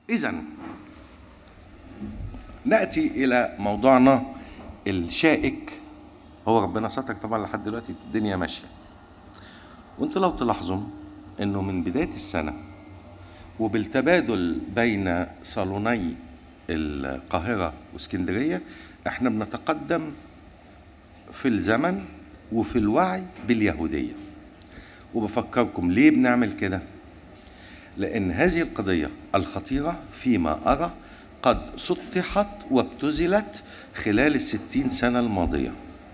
إذا نأتي إلى موضوعنا الشائك هو ربنا ستر طبعا لحد دلوقتي الدنيا ماشية وانتوا لو تلاحظوا انه من بداية السنة وبالتبادل بين صالوني القاهرة واسكندرية احنا بنتقدم في الزمن وفي الوعي باليهودية وبفكركم ليه بنعمل كده لأن هذه القضية الخطيرة فيما أرى قد سطحت وابتذلت خلال الستين سنة الماضية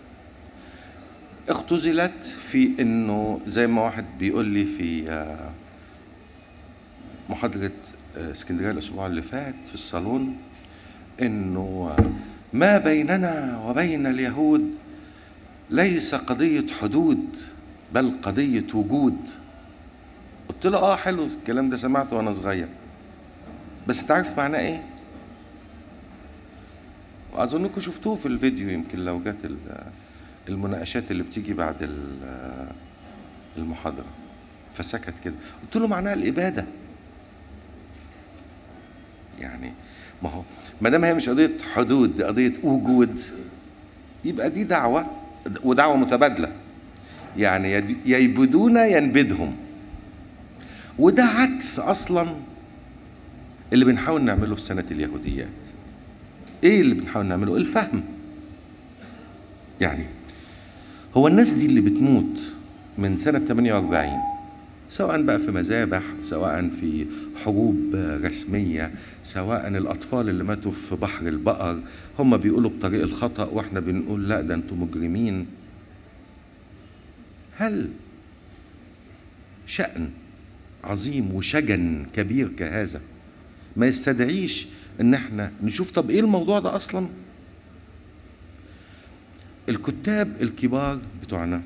اختزلت في انه زي ما واحد بيقول لي في آه، محاضرة آه، اسكندرية الأسبوع اللي فات في الصالون انه آه، ما بيننا وبين اليهود ليس قضية حدود بل قضية وجود قلت له اه حلو الكلام ده سمعته وانا صغير بس تعرف معناه ايه واظنكم شفتوه في الفيديو يمكن لو جت ال- المناقشات اللي بتيجي بعد ال- المحاضرة فسكت كده قلت له معناها الإبادة يعني ما هو ما دام هي مش قضية حدود دي قضية وجود يبقى دي دعوة ودعوة متبادلة يعني يد- يبدون ينبدهم وده عكس أصلا اللي بنحاول نعمله في سنة اليهوديات ايه اللي بنحاول نعمله الفهم يعني هو الناس دي اللي بتموت من سنة 48 سواء بقى في مذابح سواء في حروب رسمية سواء الأطفال اللي ماتوا في بحر البقر هم بيقولوا بطريق الخطأ وإحنا بنقول لا ده أنتم مجرمين هل شأن عظيم وشجن كبير كهذا ما يستدعيش ان احنا نشوف طب ايه الموضوع ده اصلا الكتاب الكبار بتوعنا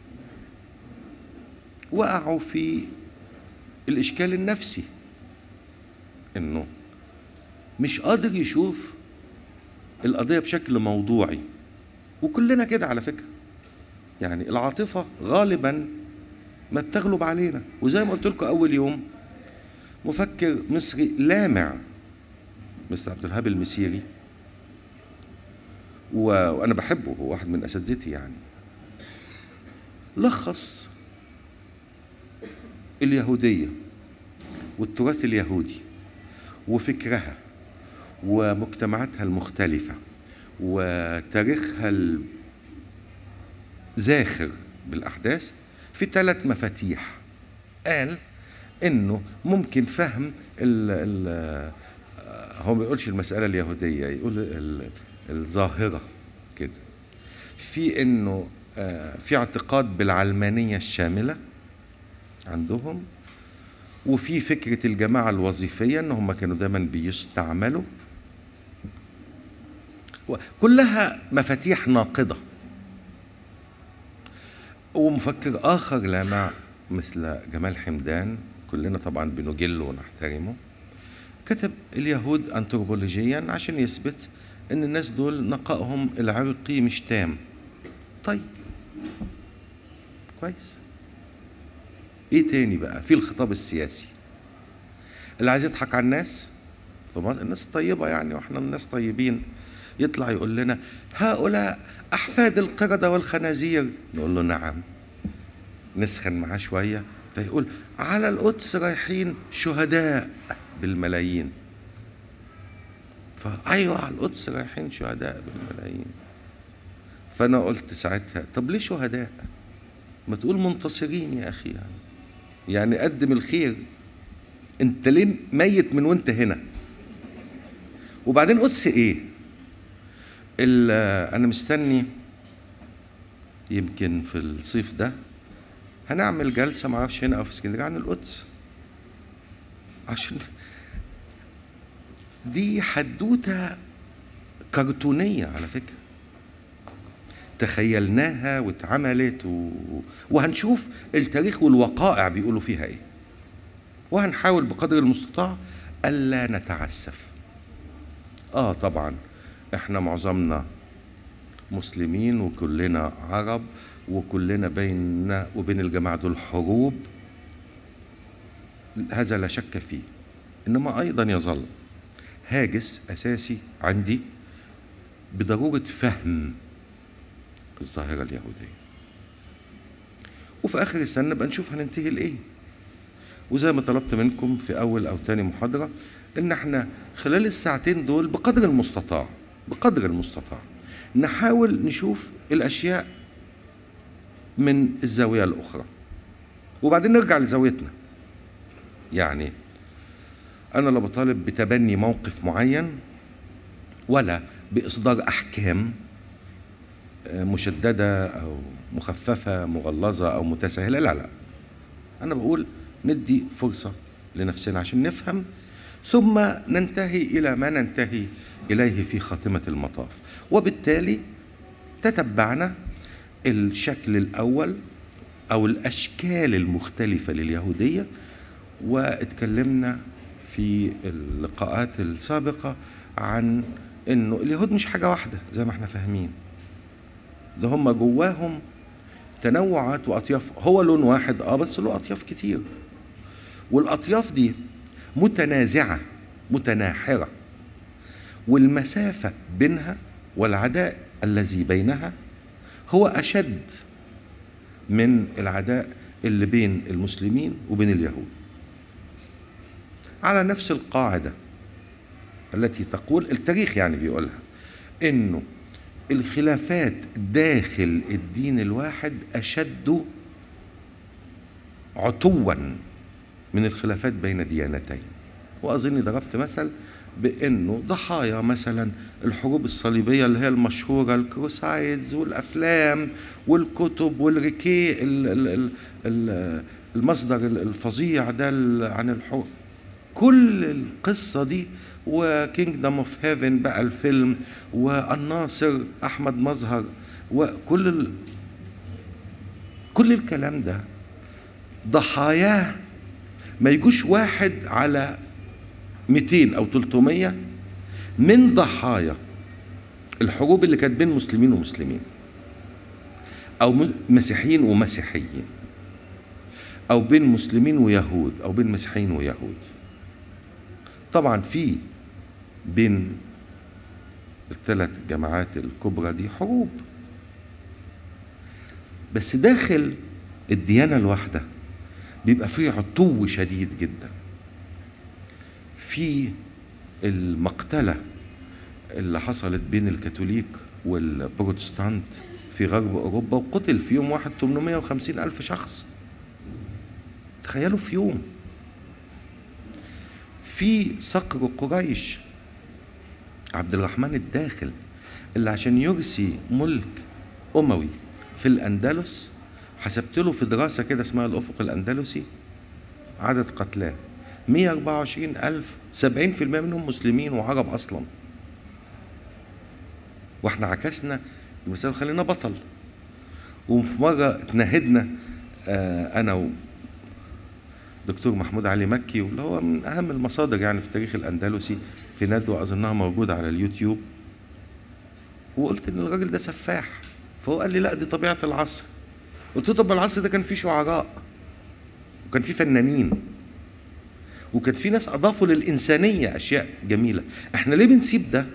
وقعوا في الاشكال النفسي انه مش قادر يشوف القضيه بشكل موضوعي وكلنا كده على فكره يعني العاطفه غالبا ما بتغلب علينا وزي ما قلت لكم اول يوم مفكر مصري لامع مثل عبد الوهاب المسيري و- وانا بحبه هو واحد من اساتذتي يعني لخص اليهوديه والتراث اليهودي وفكرها ومجتمعاتها المختلفه وتاريخها الزاخر بالاحداث في ثلاث مفاتيح قال انه ممكن فهم ال ال هو ما بيقولش المسألة اليهودية يقول ال- الظاهرة كده في انه آه، في اعتقاد بالعلمانية الشاملة عندهم وفي فكرة الجماعة الوظيفية ان هم كانوا دايما بيستعملوا و- كلها مفاتيح ناقضة ومفكر آخر لامع مثل جمال حمدان كلنا طبعا بنجله ونحترمه كتب اليهود أنثروبولوجيا عشان يثبت ان الناس دول نقائهم العرقي مش تام طيب كويس ايه تاني بقى في الخطاب السياسي اللي عايز يضحك على الناس فما الناس طيبة يعني واحنا الناس طيبين يطلع يقول لنا هؤلاء أحفاد القردة والخنازير نقول له نعم نسخن معاه شوية فيقول على القدس رايحين شهداء بالملايين فأيوة على القدس رايحين شهداء بالملايين فأنا قلت ساعتها طب ليه شهداء ما تقول منتصرين يا أخي يعني يعني قدم الخير انت ليه ميت من وانت هنا وبعدين قدس ايه ال- انا مستني يمكن في الصيف ده هنعمل جلسه معرفش هنا او في اسكندريه عن القدس عشان دي حدوته كرتونيه على فكره تخيلناها واتعملت و... وهنشوف التاريخ والوقائع بيقولوا فيها ايه وهنحاول بقدر المستطاع الا نتعسف اه طبعا احنا معظمنا مسلمين وكلنا عرب وكلنا بيننا وبين الجماعة دول حروب هذا لا شك فيه إنما أيضا يظل هاجس اساسي عندي بضروره فهم الظاهره اليهوديه وفي اخر السنه نبقى نشوف هننتهي لايه وزي ما طلبت منكم في اول او تاني محاضره ان احنا خلال الساعتين دول بقدر المستطاع بقدر المستطاع نحاول نشوف الاشياء من الزاويه الاخرى وبعدين نرجع لزاويتنا يعني انا لا بطالب بتبني موقف معين ولا باصدار احكام مشدده او مخففه مغلظه او متساهله لا لا انا بقول ندي فرصه لنفسنا عشان نفهم ثم ننتهي الى ما ننتهي اليه في خاتمه المطاف وبالتالي تتبعنا الشكل الاول او الاشكال المختلفه لليهوديه واتكلمنا في اللقاءات السابقه عن انه اليهود مش حاجه واحده زي ما احنا فاهمين ده هم جواهم تنوعات واطياف هو لون واحد اه بس له اطياف كتير والاطياف دي متنازعه متناحره والمسافه بينها والعداء الذي بينها هو اشد من العداء اللي بين المسلمين وبين اليهود على نفس القاعده التي تقول التاريخ يعني بيقولها انه الخلافات داخل الدين الواحد اشد عتوا من الخلافات بين ديانتين واظني ضربت مثل بانه ضحايا مثلا الحروب الصليبيه اللي هي المشهوره الكروسايدز والافلام والكتب والريكي المصدر الفظيع ده عن الحروب كل القصه دي وكينجدم اوف هيفن بقى الفيلم والناصر احمد مظهر وكل ال... كل الكلام ده ضحاياه ما يجوش واحد على 200 او 300 من ضحايا الحروب اللي كانت بين مسلمين ومسلمين او مسيحيين ومسيحيين او بين مسلمين ويهود او بين مسيحيين ويهود طبعا في بين الثلاث جماعات الكبرى دي حروب بس داخل الديانة الواحدة بيبقى فيه عتو شديد جدا في المقتلة اللي حصلت بين الكاثوليك والبروتستانت في غرب أوروبا وقتل في يوم واحد 850 ألف شخص تخيلوا في يوم في صقر قريش عبد الرحمن الداخل اللي عشان يرسي ملك أموي في الأندلس حسبت له في دراسة كده اسمها الأفق الأندلسي عدد قتلاه 124 ألف 70% منهم مسلمين وعرب أصلا واحنا عكسنا المثال خلينا بطل وفي مرة اتنهدنا آه أنا و دكتور محمود علي مكي واللي هو من أهم المصادر يعني في التاريخ الأندلسي في ندوة أظنها موجودة على اليوتيوب وقلت إن الراجل ده سفاح فهو قال لي لا دي طبيعة العصر قلت له طب العصر ده كان فيه شعراء وكان فيه فنانين وكان في ناس اضافوا للانسانيه اشياء جميله احنا ليه بنسيب ده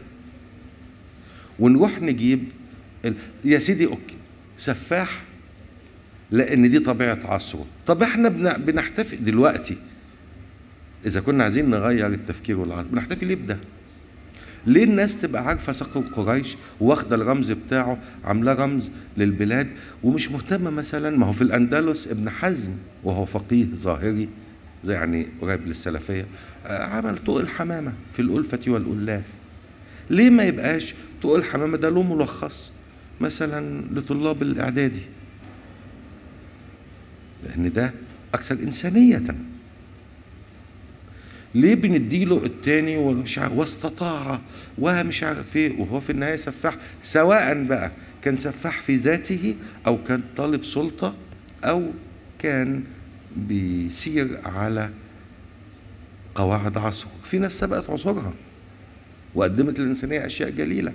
ونروح نجيب ال... يا سيدي اوكي سفاح لان دي طبيعه عصره طب احنا بن... بنحتفي دلوقتي اذا كنا عايزين نغير التفكير والعصر بنحتفي ليه بده ليه الناس تبقى عارفه صقر قريش واخده الرمز بتاعه عاملاه رمز للبلاد ومش مهتمه مثلا ما هو في الاندلس ابن حزم وهو فقيه ظاهري زي يعني قريب للسلفيه عمل طوق الحمامه في الالفه والألاف ليه ما يبقاش طوق الحمامه ده له ملخص مثلا لطلاب الاعدادي لان ده اكثر انسانيه ليه بنديله التاني ومش عارف واستطاع ومش عارف ايه وهو في النهايه سفاح سواء بقى كان سفاح في ذاته او كان طالب سلطه او كان بيسير على قواعد عصره في ناس سبقت عصورها وقدمت للإنسانية أشياء جليلة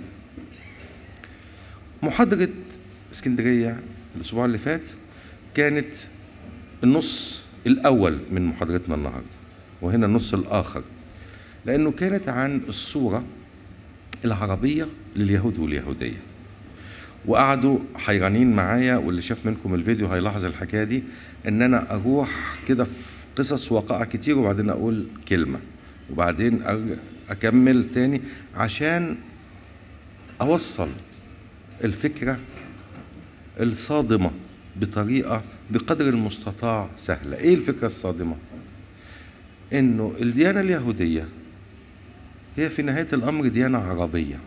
محاضرة اسكندرية الأسبوع اللي فات كانت النص الأول من محاضرتنا النهاردة وهنا النص الآخر لأنه كانت عن الصورة العربية لليهود واليهودية وقعدوا حيرانين معايا واللي شاف منكم الفيديو هيلاحظ الحكاية دي إن أنا أروح كده في قصص وقائع كتير وبعدين أقول كلمة وبعدين أر- أكمل تاني عشان أوصل الفكرة الصادمة بطريقة بقدر المستطاع سهلة إيه الفكرة الصادمة؟ إنه الديانة اليهودية هي في نهاية الأمر ديانة عربية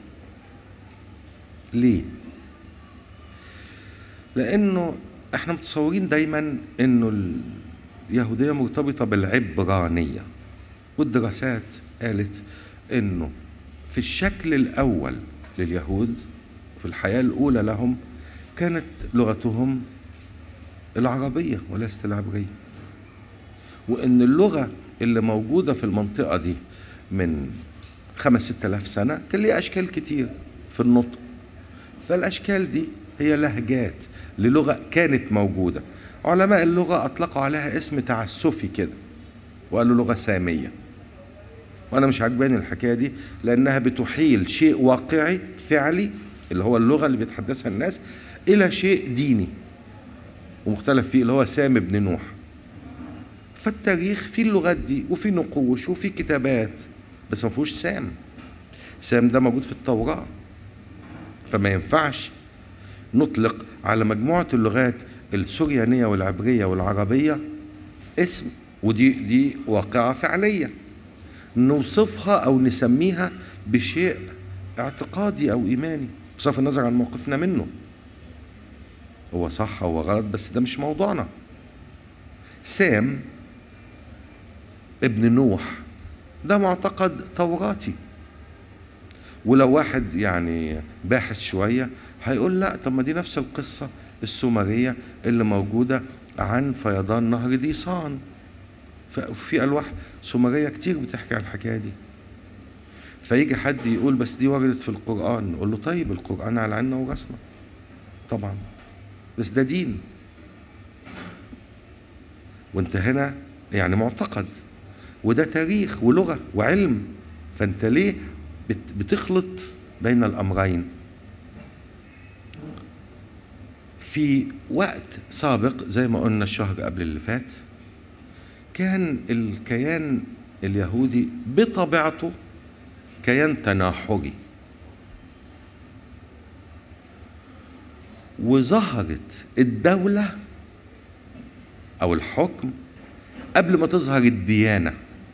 ليه؟ لأنه إحنا متصورين دايما إنه اليهودية مرتبطة بالعبرانية والدراسات قالت إنه في الشكل الأول لليهود في الحياة الأولى لهم كانت لغتهم العربية وليست العبرية وإن اللغة اللي موجودة في المنطقة دي من خمس ست آلاف سنة كان ليها أشكال كتير في النطق فالأشكال دي هي لهجات للغة كانت موجودة علماء اللغة أطلقوا عليها اسم تعسفي كده وقالوا لغة سامية وأنا مش عجباني الحكاية دي لأنها بتحيل شيء واقعي فعلي اللي هو اللغة اللي بيتحدثها الناس إلى شيء ديني ومختلف فيه اللي هو سام بن نوح فالتاريخ فيه اللغات دي وفي نقوش وفي كتابات بس ما فيهوش سام سام ده موجود في التوراة فما ينفعش نطلق على مجموعة اللغات السريانية والعبرية والعربية اسم ودي دي واقعة فعلية نوصفها أو نسميها بشيء اعتقادي أو إيماني بصرف النظر عن موقفنا منه هو صح هو غلط بس ده مش موضوعنا سام ابن نوح ده معتقد توراتي ولو واحد يعني باحث شوية هيقول لا طب ما دي نفس القصة السومرية اللي موجودة عن فيضان نهر ديسان ففي ألواح سومرية كتير بتحكي عن الحكاية دي فيجي حد يقول بس دي وردت في القرآن نقول له طيب القرآن على عنا وراسنا طبعا بس ده دين وانت هنا يعني معتقد وده تاريخ ولغة وعلم فانت ليه بت- بتخلط بين الأمرين في وقت سابق زي ما قلنا الشهر قبل اللي فات كان الكيان اليهودي بطبيعته كيان تناحري وظهرت الدولة أو الحكم قبل ما تظهر الديانة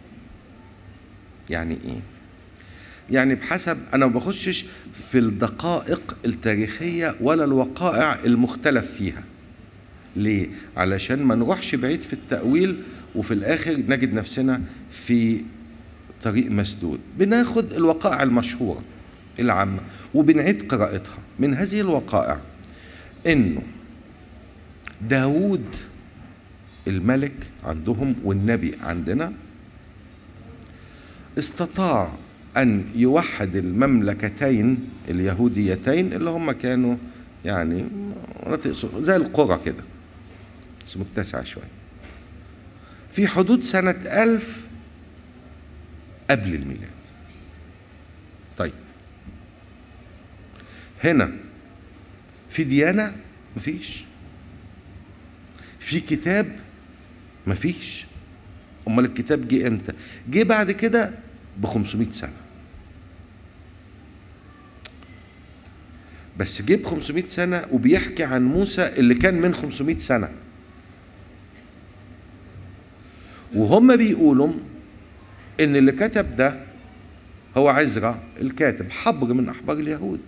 يعني إيه؟ يعني بحسب أنا ما بخشش في الدقائق التاريخية ولا الوقائع المختلف فيها ليه؟ علشان ما نروحش بعيد في التأويل وفي الآخر نجد نفسنا في طريق مسدود بناخد الوقائع المشهورة العامة وبنعيد قراءتها من هذه الوقائع انه داود الملك عندهم والنبي عندنا استطاع ان يوحد المملكتين اليهوديتين اللي هم كانوا يعني مناطق صغ- زي القرى كده بس متسعة شوية في حدود سنة ألف قبل الميلاد طيب هنا في ديانة مفيش في كتاب مفيش امال الكتاب جه امتى جه بعد كده ب 500 سنه بس جه ب 500 سنه وبيحكي عن موسى اللي كان من 500 سنه وهم بيقولوا ان اللي كتب ده هو عزرا الكاتب حبر من احبار اليهود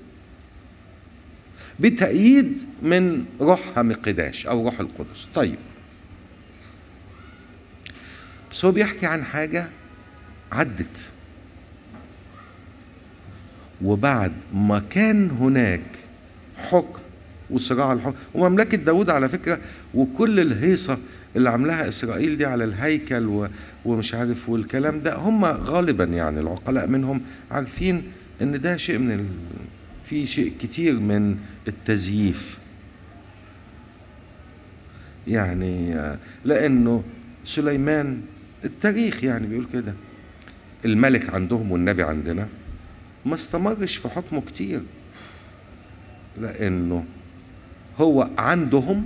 بتأييد من روح مقداش أو روح القدس طيب بس هو بيحكي عن حاجة عدت وبعد ما كان هناك حكم وصراع الحكم ومملكة داود على فكرة وكل الهيصة اللي عاملاها إسرائيل دي على الهيكل و- ومش عارف والكلام ده هم غالبا يعني العقلاء منهم عارفين إن ده شيء من ال... في شيء كتير من التزييف يعني آه، لأنه سليمان التاريخ يعني بيقول كده الملك عندهم والنبي عندنا ما استمرش في حكمه كتير لانه هو عندهم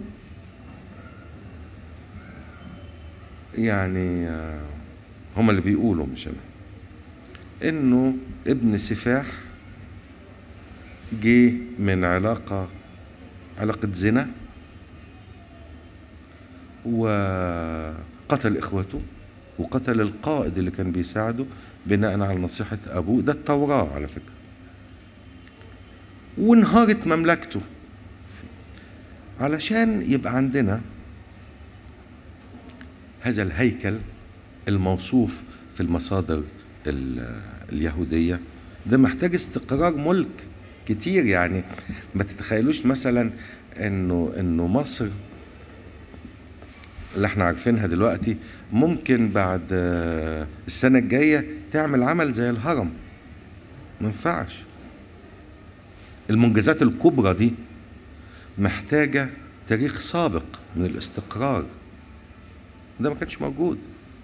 يعني آه، هم اللي بيقولوا مش انا انه ابن سفاح جه من علاقة علاقة زنا وقتل اخوته وقتل القائد اللي كان بيساعده بناء على نصيحة ابوه ده التوراة على فكرة وانهارت مملكته علشان يبقى عندنا هذا الهيكل الموصوف في المصادر ال- اليهودية ده محتاج استقرار ملك كتير يعني ما تتخيلوش مثلا انه انه مصر اللي احنا عارفينها دلوقتي ممكن بعد آه، السنة الجاية تعمل عمل زي الهرم ما ينفعش المنجزات الكبرى دي محتاجة تاريخ سابق من الاستقرار ده ما كانش موجود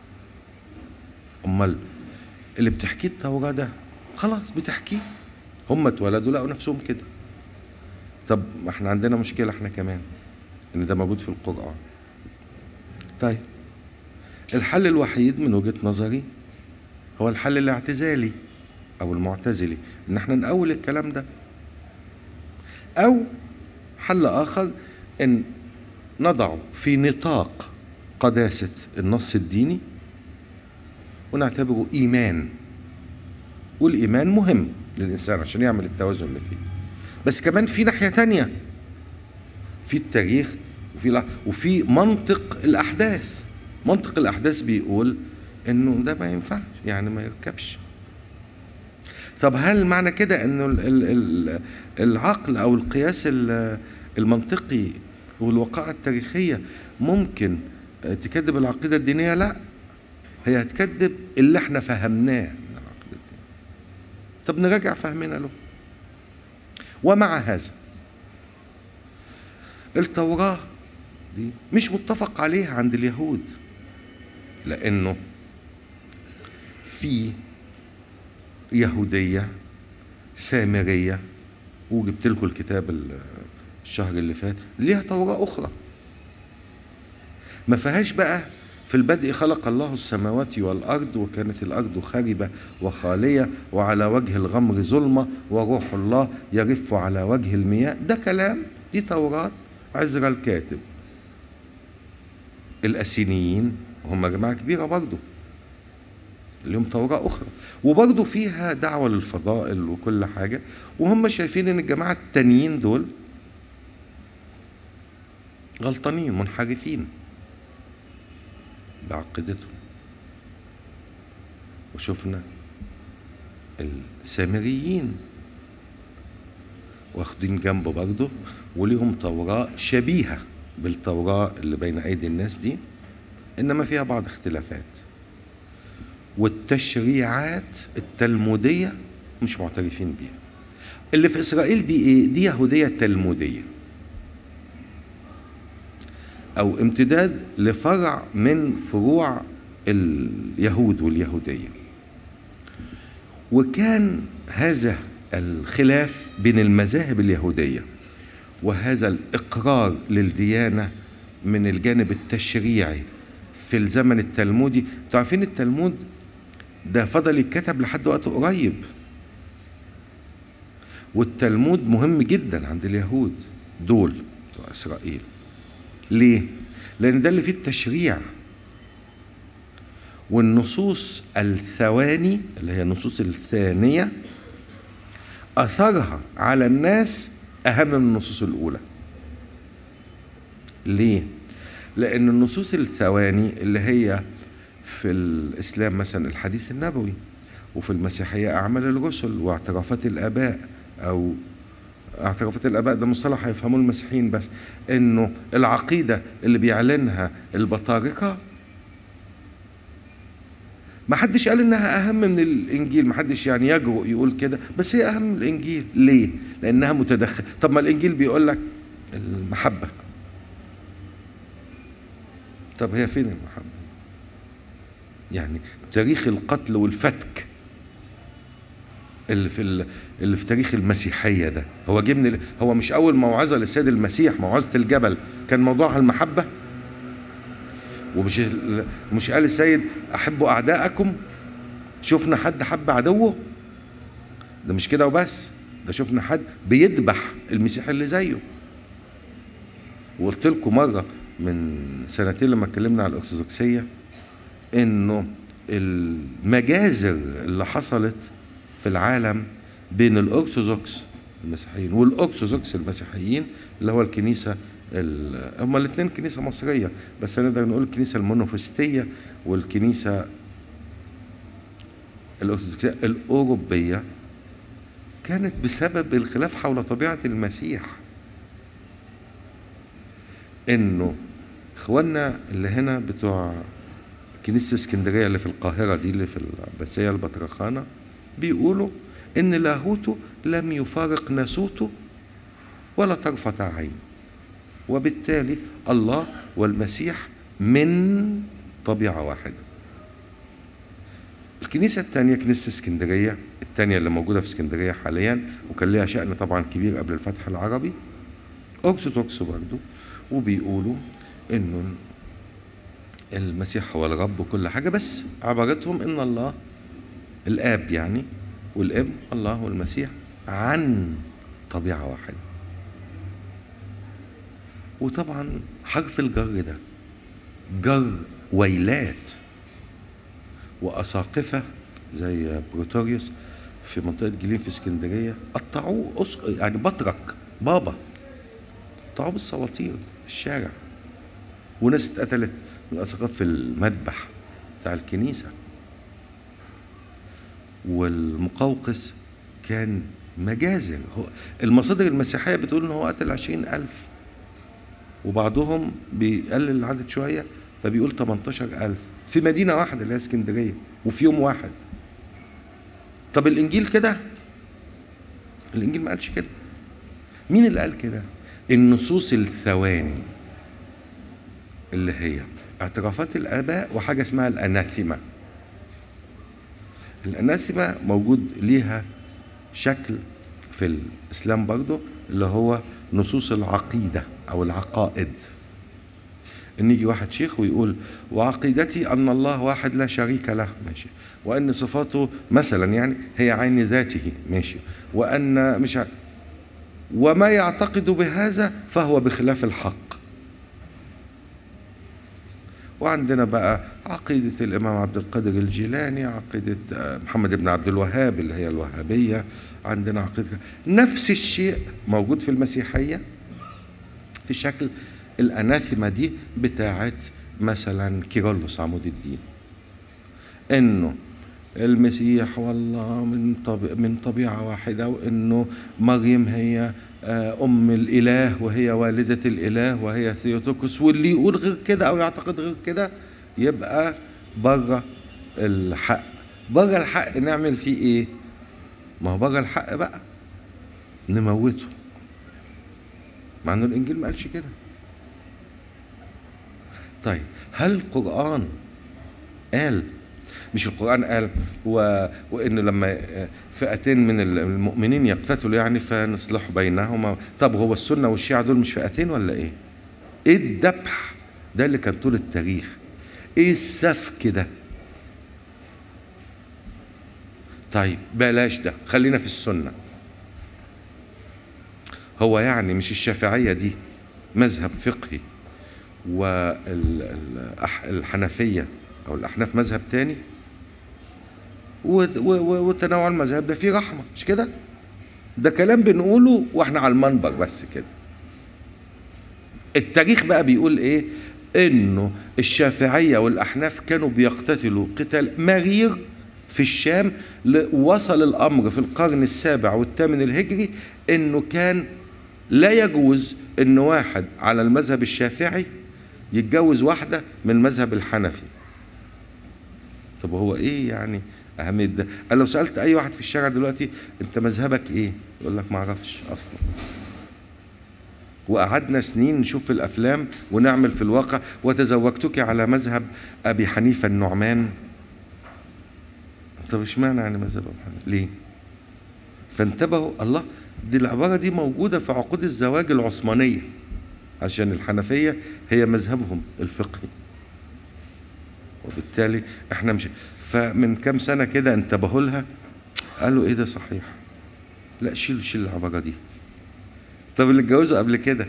امال اللي بتحكيه التوراة ده خلاص بتحكيه هم اتولدوا لقوا نفسهم كده طب ما احنا عندنا مشكلة احنا كمان ان ده موجود في القرآن طيب الحل الوحيد من وجهة نظري هو الحل الاعتزالي او المعتزلي ان احنا نقول الكلام ده او حل اخر ان نضعه في نطاق قداسة النص الديني ونعتبره إيمان والإيمان مهم للإنسان عشان يعمل التوازن اللي فيه بس كمان في ناحية تانية في التاريخ وفي الع- وفي منطق الأحداث منطق الأحداث بيقول إنه ده ما ينفعش يعني ما يركبش طب هل معنى كده إنه ال- ال- ال- العقل أو القياس ال- المنطقي والوقائع التاريخية ممكن تكذب العقيدة الدينية لا هي هتكذب اللي احنا فهمناه من العقيدة الدينية طب نراجع فهمنا له ومع هذا التوراة دي مش متفق عليها عند اليهود لأنه في يهودية سامرية وجبت لكم الكتاب ال- الشهر اللي فات ليها توراة أخرى ما فيهاش بقى في البدء خلق الله السماوات والأرض وكانت الأرض خربة وخالية وعلى وجه الغمر ظلمة وروح الله يرف على وجه المياه ده كلام دي توراة عزرا الكاتب الأسينيين هم جماعة كبيرة برضو لهم توراة أخرى وبرضو فيها دعوة للفضائل وكل حاجة وهم شايفين إن الجماعة التانيين دول غلطانين منحرفين بعقيدتهم وشفنا السامريين واخدين جنب برضه وليهم توراة شبيهة بالتوراة اللي بين أيدي الناس دي إنما فيها بعض اختلافات والتشريعات التلمودية مش معترفين بيها اللي في إسرائيل دي إيه؟ دي يهودية تلمودية أو امتداد لفرع من فروع اليهود واليهودية وكان هذا الخلاف بين المذاهب اليهودية وهذا الإقرار للديانة من الجانب التشريعي في الزمن التلمودي انتوا عارفين التلمود ده فضل يتكتب لحد وقت قريب والتلمود مهم جدا عند اليهود دول بتوع إسرائيل ليه؟ لأن ده اللي فيه التشريع والنصوص الثواني اللي هي النصوص الثانية أثرها على الناس أهم من النصوص الأولى ليه؟ لأن النصوص الثواني اللي هي في الإسلام مثلا الحديث النبوي وفي المسيحية أعمال الرسل واعترافات الآباء أو اعترافات الآباء ده مصطلح هيفهموه المسيحيين بس إنه العقيدة اللي بيعلنها البطاركة ما حدش قال انها اهم من الانجيل ما حدش يعني يجرؤ يقول كده بس هي اهم من الانجيل ليه لانها متدخل طب ما الانجيل بيقول لك المحبه طب هي فين المحبه يعني تاريخ القتل والفتك اللي في ال- اللي في تاريخ المسيحيه ده هو جه من ال- هو مش اول موعظه للسيد المسيح موعظه الجبل كان موضوعها المحبه ومش ال- مش قال السيد احبوا اعداءكم شفنا حد حب عدوه ده مش كده وبس ده شفنا حد بيذبح المسيح اللي زيه وقلت لكم مره من سنتين لما اتكلمنا على الارثوذكسيه انه المجازر اللي حصلت في العالم بين الارثوذكس المسيحيين والارثوذكس المسيحيين اللي هو الكنيسه ال- هما الاثنين كنيسه مصريه بس نقدر نقول الكنيسه المونوفستيه والكنيسه الارثوذكسيه الاوروبيه كانت بسبب الخلاف حول طبيعه المسيح انه اخواننا اللي هنا بتوع كنيسه اسكندريه اللي في القاهره دي اللي في العباسيه البطرخانه بيقولوا ان لاهوته لم يفارق ناسوته ولا طرفة عين وبالتالي الله والمسيح من طبيعة واحدة الكنيسة الثانية كنيسة اسكندرية الثانية اللي موجودة في اسكندرية حاليا وكان ليها شأن طبعا كبير قبل الفتح العربي أرثوذكس برضه وبيقولوا إنه المسيح هو الرب وكل حاجة بس عبارتهم إن الله الآب يعني والابن الله والمسيح عن طبيعة واحدة وطبعا حرف الجر ده جر ويلات وأساقفة زي بروتوريوس في منطقة جليم في اسكندرية قطعوه أس... يعني بطرك بابا قطعوه بالسواطير في الشارع وناس اتقتلت من الأساقفة في المذبح بتاع الكنيسة والمقوقس كان مجازر هو المصادر المسيحية بتقول إن هو قتل عشرين ألف وبعضهم بيقلل العدد شوية فبيقول 18 ألف في مدينة واحدة اللي هي اسكندرية وفي يوم واحد طب الإنجيل كده الإنجيل ما قالش كده مين اللي قال كده النصوص الثواني اللي هي اعترافات الآباء وحاجة اسمها الأناثيما الأناثيما موجود ليها شكل في الإسلام برضه اللي هو نصوص العقيدة أو العقائد إن يجي واحد شيخ ويقول وعقيدتي أن الله واحد لا شريك له ماشي وأن صفاته مثلا يعني هي عين ذاته ماشي وأن مش ع... وما يعتقد بهذا فهو بخلاف الحق وعندنا بقى عقيدة الإمام عبد القادر الجيلاني عقيدة محمد بن عبد الوهاب اللي هي الوهابية عندنا عقيدة نفس الشيء موجود في المسيحية في شكل الأناثيما دي بتاعت مثلا كيرلس عمود الدين إنه المسيح والله من طب... من طبيعة واحدة وإنه مريم هي أم الإله وهي والدة الإله وهي ثيوتوكوس واللي يقول غير كده أو يعتقد غير كده يبقى بره الحق بره الحق نعمل فيه إيه؟ ما هو بره الحق بقى نموته مع إنه الإنجيل ما قالش كده طيب هل القرآن قال مش القرآن قال و... وإن لما فئتين من المؤمنين يقتتلوا يعني فنصلح بينهما طب هو السنة والشيعة دول مش فئتين ولا إيه؟ إيه الذبح ده اللي كان طول التاريخ إيه السفك ده؟ طيب بلاش ده خلينا في السنة هو يعني مش الشافعية دي مذهب فقهي والحنفية أو الأحناف مذهب تاني وتنوع المذهب ده فيه رحمة مش كده؟ ده كلام بنقوله واحنا على المنبر بس كده التاريخ بقى بيقول ايه انه الشافعية والاحناف كانوا بيقتتلوا قتال مرير في الشام وصل الامر في القرن السابع والثامن الهجري انه كان لا يجوز ان واحد على المذهب الشافعي يتجوز واحدة من المذهب الحنفي طب هو ايه يعني اهميه ده قال لو سالت اي واحد في الشارع دلوقتي انت مذهبك ايه يقول لك ما اعرفش اصلا وقعدنا سنين نشوف في الافلام ونعمل في الواقع وتزوجتك على مذهب ابي حنيفه النعمان طب اشمعنى يعني مذهب ابي حنيفه ليه فانتبهوا الله دي العبارة دي موجودة في عقود الزواج العثمانية عشان الحنفية هي مذهبهم الفقهي وبالتالي احنا مش فمن كام سنة كده انتبهوا لها قالوا ايه ده صحيح لا شيل شيل العبارة دي طب اللي اتجوزوا قبل كده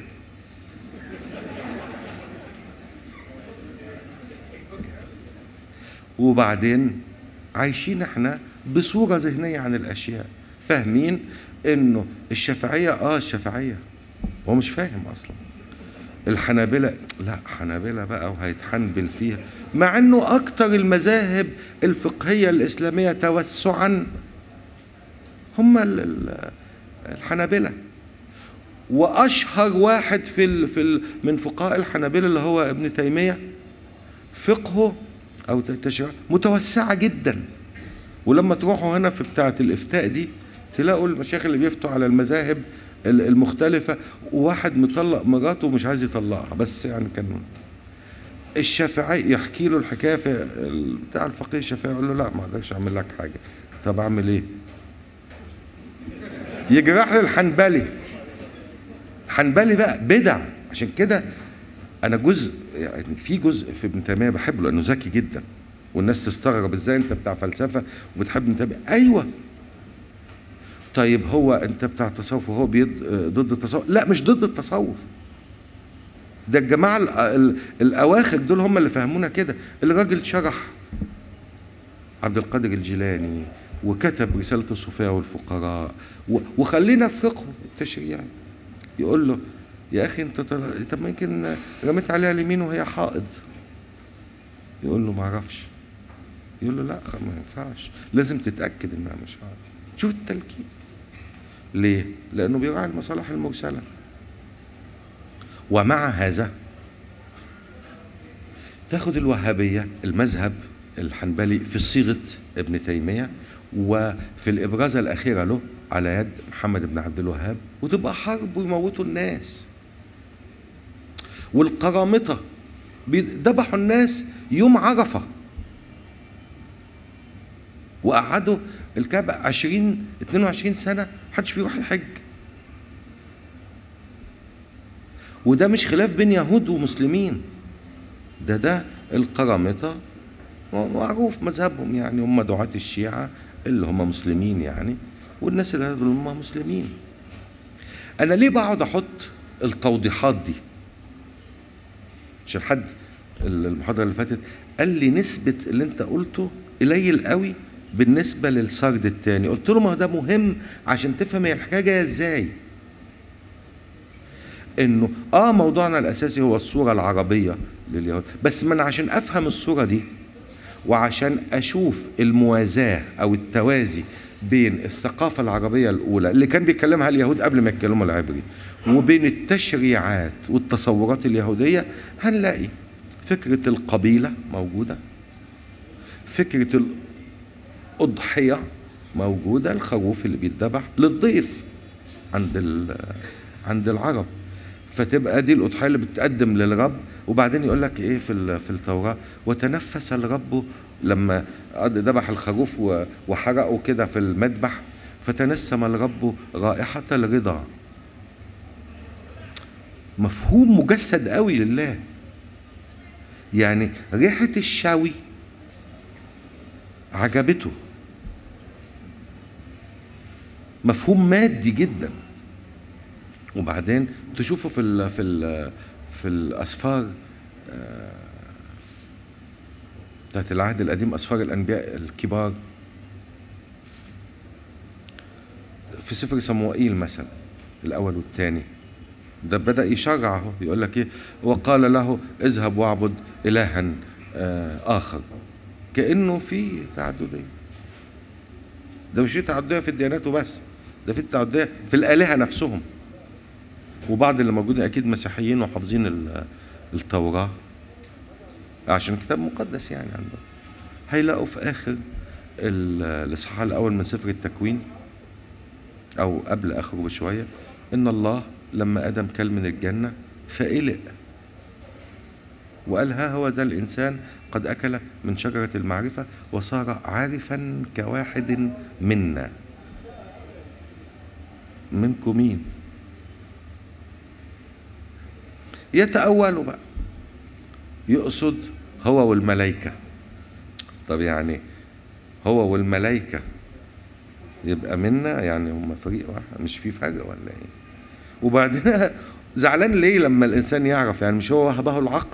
وبعدين عايشين احنا بصورة ذهنية عن الأشياء فاهمين انه الشافعية اه الشافعية هو مش فاهم اصلا الحنابلة لا حنابلة بقى وهيتحنبل فيها مع انه اكتر المذاهب الفقهية الاسلامية توسعا هم ال- ال- الحنابلة واشهر واحد في ال في ال من فقهاء الحنابلة اللي هو ابن تيمية فقهه او تشريع متوسعة جدا ولما تروحوا هنا في بتاعة الإفتاء دي تلاقوا المشايخ اللي بيفتوا على المذاهب ال- المختلفة وواحد مطلق مراته ومش عايز يطلقها بس يعني كان الشافعي يحكي له الحكاية في ال- بتاع الفقيه الشافعي يقول له لا ما اقدرش اعمل لك حاجة طب اعمل ايه؟ يجرح للحنبلي الحنبلي بقى بدع عشان كده انا جزء يعني في جزء في ابن تيميه بحبه لانه ذكي جدا والناس تستغرب ازاي انت بتاع فلسفه وبتحب ابن تيميه ايوه طيب هو انت بتاع تصوف وهو بيد ضد التصوف لا مش ضد التصوف ده الجماعه ال- ال- الاواخر دول هم اللي فهمونا كده الراجل شرح عبد القادر الجيلاني وكتب رساله الصوفيه والفقراء و- وخلينا في فقهه التشريعي يقول له يا اخي انت طل... طب ما يمكن رميت عليها اليمين وهي حائض يقول له ما اعرفش يقول له لا خ- ما ينفعش لازم تتاكد انها مش حائض شوف التلكيد ليه لانه بيراعي المصالح المرسله ومع هذا تاخد الوهابيه المذهب الحنبلي في صيغه ابن تيميه وفي الابرازه الاخيره له على يد محمد بن عبد الوهاب وتبقى حرب ويموتوا الناس والقرامطه ذبحوا الناس يوم عرفه وقعدوا الكعبة 20 22 سنة محدش بيروح يحج وده مش خلاف بين يهود ومسلمين ده ده القرامطة معروف مذهبهم يعني هم دعاة الشيعة اللي هم مسلمين يعني والناس اللي هذول هم مسلمين أنا ليه بقعد أحط التوضيحات دي عشان حد المحاضرة اللي فاتت قال لي نسبة اللي أنت قلته قليل قوي بالنسبة للسرد التاني قلت له ما هو ده مهم عشان تفهم هي الحكاية جاية ازاي انه اه موضوعنا الاساسي هو الصورة العربية لليهود بس من عشان افهم الصورة دي وعشان اشوف الموازاة او التوازي بين الثقافة العربية الأولى اللي كان بيتكلمها اليهود قبل ما يتكلموا العبري وبين التشريعات والتصورات اليهودية هنلاقي فكرة القبيلة موجودة فكرة الأضحية موجودة الخروف اللي بيتذبح للضيف عند عند العرب فتبقى دي الأضحية اللي بتقدم للرب وبعدين يقول لك ايه في في التوراة وتنفس الرب لما ذبح الخروف وحرقه كده في المذبح فتنسم الرب رائحة الرضا مفهوم مجسد قوي لله يعني ريحة الشاوي عجبته مفهوم مادي جدا وبعدين تشوفه في ال في ال في الاسفار بتاعت العهد القديم اسفار الانبياء الكبار في سفر صموئيل مثلا الاول والثاني ده بدا يشرع اهو يقول لك ايه وقال له اذهب واعبد الها اخر كانه في تعدديه ده مش في تعدديه في الديانات وبس ده في تعدديه في الالهه نفسهم وبعض اللي موجودين اكيد مسيحيين وحافظين التوراه عشان كتاب مقدس يعني عندهم هيلاقوا في اخر الاصحاح الاول من سفر التكوين او قبل اخره بشويه ان الله لما ادم كل من الجنه فقلق وقال ها هو ذا الانسان قد اكل من شجره المعرفه وصار عارفا كواحد منا منكم مين يتأولوا بقى يقصد هو والملائكة طب يعني هو والملائكة يبقى منا يعني هم فريق واحد مش في فرق ولا ايه وبعدين زعلان ليه لما الانسان يعرف يعني مش هو وهبه العقل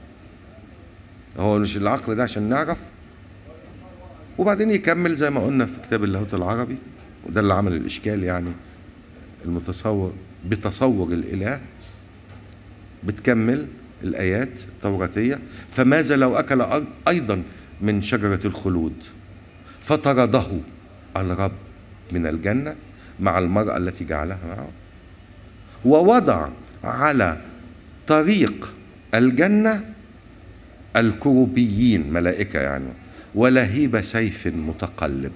هو مش العقل ده عشان نعرف وبعدين يكمل زي ما قلنا في كتاب اللاهوت العربي وده اللي عمل الاشكال يعني المتصور بتصور الاله بتكمل الايات التوراتيه فماذا لو اكل ايضا من شجره الخلود فطرده الرب من الجنه مع المراه التي جعلها معه ووضع على طريق الجنه الكروبيين ملائكه يعني ولهيب سيف متقلب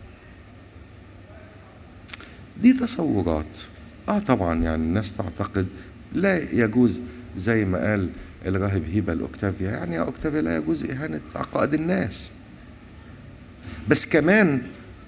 دي تصورات اه طبعا يعني الناس تعتقد لا يجوز زي ما قال الراهب هيبة الأوكتافيا يعني يا أوكتافيا لا يجوز إهانة عقائد الناس بس كمان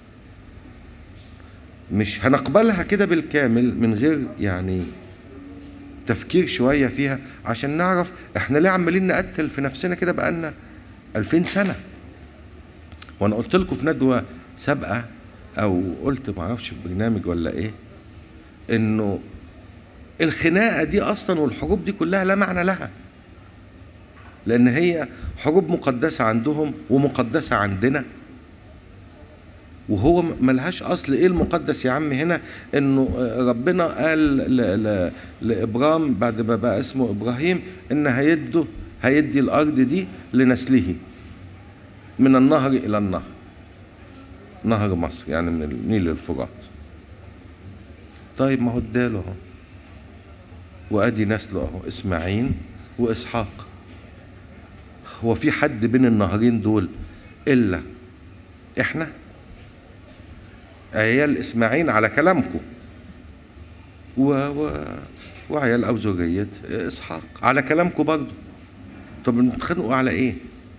مش هنقبلها كده بالكامل من غير يعني تفكير شوية فيها عشان نعرف احنا ليه عمالين نقتل في نفسنا كده بقالنا ألفين سنة وانا قلت لكم في ندوة سابقة او قلت معرفش في برنامج ولا ايه انه الخناقة دي اصلا والحروب دي كلها لا معنى لها لان هي حروب مقدسة عندهم ومقدسة عندنا وهو ملهاش اصل ايه المقدس يا عم هنا انه ربنا قال ل... ل... لابرام بعد ما بقى اسمه ابراهيم ان هيده هيدي الارض دي لنسله من النهر الى النهر نهر مصر يعني من النيل للفرات طيب ما هو اداله اهو وادي نسله اهو اسماعيل واسحاق هو في حد بين النهرين دول الا احنا عيال اسماعيل على كلامكم و... و... وعيال او ذريه اسحاق على كلامكم برضه طب نتخانقوا على ايه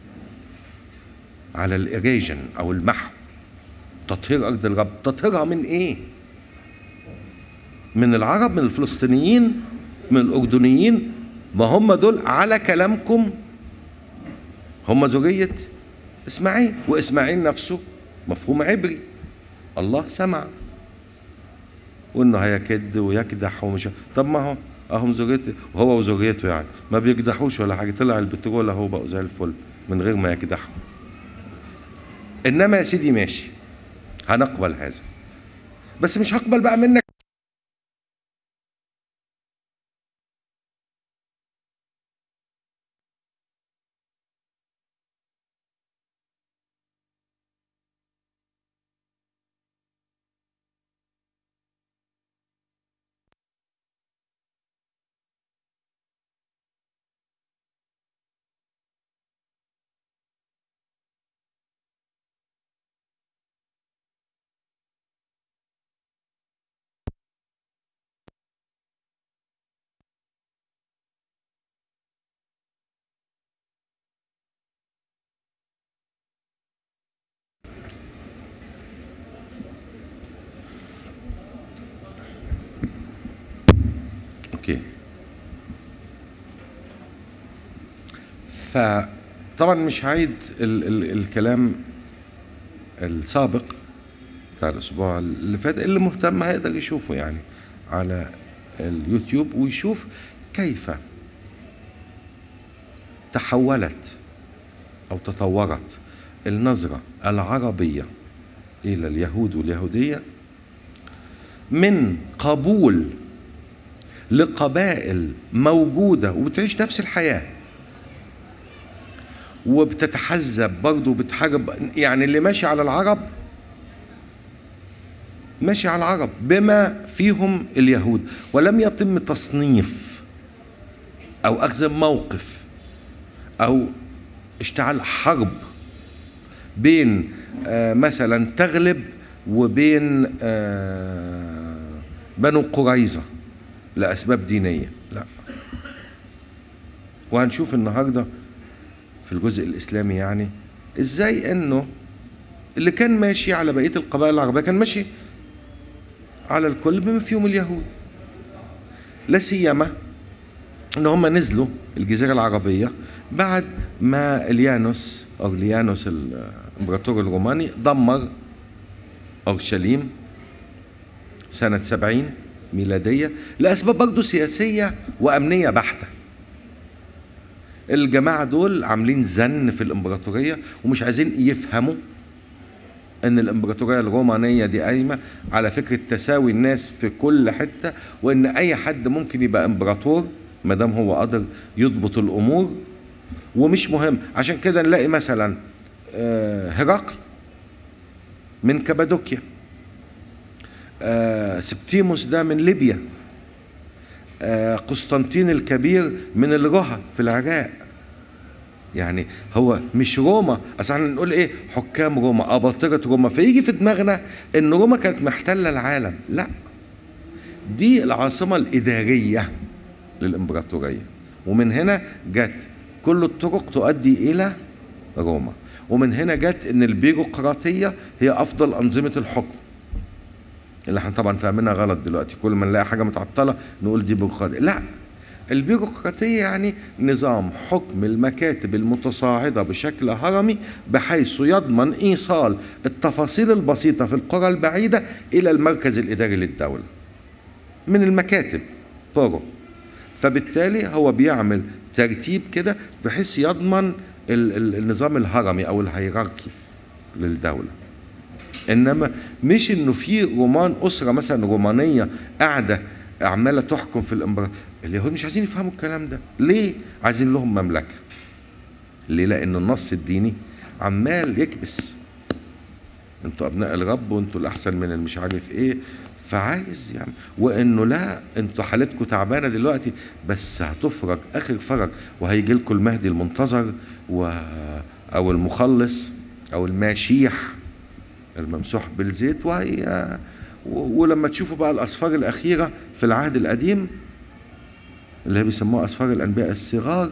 على الإريجن أو المحو تطهير أرض الرب تطهيرها من إيه؟ من العرب من الفلسطينيين من الأردنيين ما هم دول على كلامكم هم ذرية إسماعيل وإسماعيل نفسه مفهوم عبري الله سمع وإنه هيكد ويكدح ومش طب ما هو أهم ذريته وهو وذريته يعني ما بيكدحوش ولا حاجة طلع البترول أهو بقوا زي الفل من غير ما يكدحوا انما يا سيدي ماشي هنقبل هذا بس مش هقبل بقى منك اوكي فطبعا مش هعيد ال ال الكلام السابق بتاع الاسبوع اللي فات اللي مهتم هيقدر يشوفه يعني على اليوتيوب ويشوف كيف تحولت او تطورت النظره العربيه الى اليهود واليهوديه من قبول لقبائل موجودة وبتعيش نفس الحياة وبتتحزب برضه بتحارب يعني اللي ماشي على العرب ماشي على العرب بما فيهم اليهود ولم يتم تصنيف أو أخذ موقف أو اشتعال حرب بين آه مثلا تغلب وبين آه بنو قريظه لأسباب دينية لا وهنشوف النهاردة في الجزء الإسلامي يعني إزاي إنه اللي كان ماشي على بقية القبائل العربية كان ماشي على الكل بما فيهم اليهود لا سيما ان هم نزلوا الجزيره العربيه بعد ما اليانوس اورليانوس الامبراطور الروماني دمر اورشليم سنه 70 ميلاديه لاسباب برضه سياسيه وامنيه بحته الجماعه دول عاملين زن في الامبراطوريه ومش عايزين يفهموا ان الامبراطوريه الرومانيه دي قايمه على فكره تساوي الناس في كل حته وان اي حد ممكن يبقى امبراطور ما دام هو قادر يضبط الامور ومش مهم عشان كده نلاقي مثلا آه، هرقل من كابادوكيا آه، سبتيموس ده من ليبيا آه، قسطنطين الكبير من الرها في العراق يعني هو مش روما اصل احنا نقول ايه حكام روما اباطره روما فيجي في دماغنا ان روما كانت محتله العالم لا دي العاصمه الاداريه للامبراطوريه ومن هنا جت كل الطرق تؤدي الى روما ومن هنا جت ان البيروقراطيه هي افضل انظمه الحكم اللي احنا طبعا فاهمينها غلط دلوقتي كل ما نلاقي حاجه متعطله نقول دي بيروقراطيه لا البيروقراطيه يعني نظام حكم المكاتب المتصاعده بشكل هرمي بحيث يضمن ايصال التفاصيل البسيطه في القرى البعيده الى المركز الاداري للدوله من المكاتب طرق فبالتالي هو بيعمل ترتيب كده بحيث يضمن ال- ال- النظام الهرمي او الهيراركي للدوله انما مش انه في رومان اسره مثلا رومانيه قاعده عماله تحكم في الامبراطوريه اليهود مش عايزين يفهموا الكلام ده ليه عايزين لهم مملكه ليه لان النص الديني عمال يكبس انتوا ابناء الرب وانتوا الاحسن من المش عارف ايه فعايز يعني وانه لا انتوا حالتكم تعبانه دلوقتي بس هتفرج اخر فرج وهيجي لكم المهدي المنتظر و او المخلص او الماشيح الممسوح بالزيت وهي و- ولما تشوفوا بقى الاسفار الاخيره في العهد القديم اللي هي بيسموها اسفار الانبياء الصغار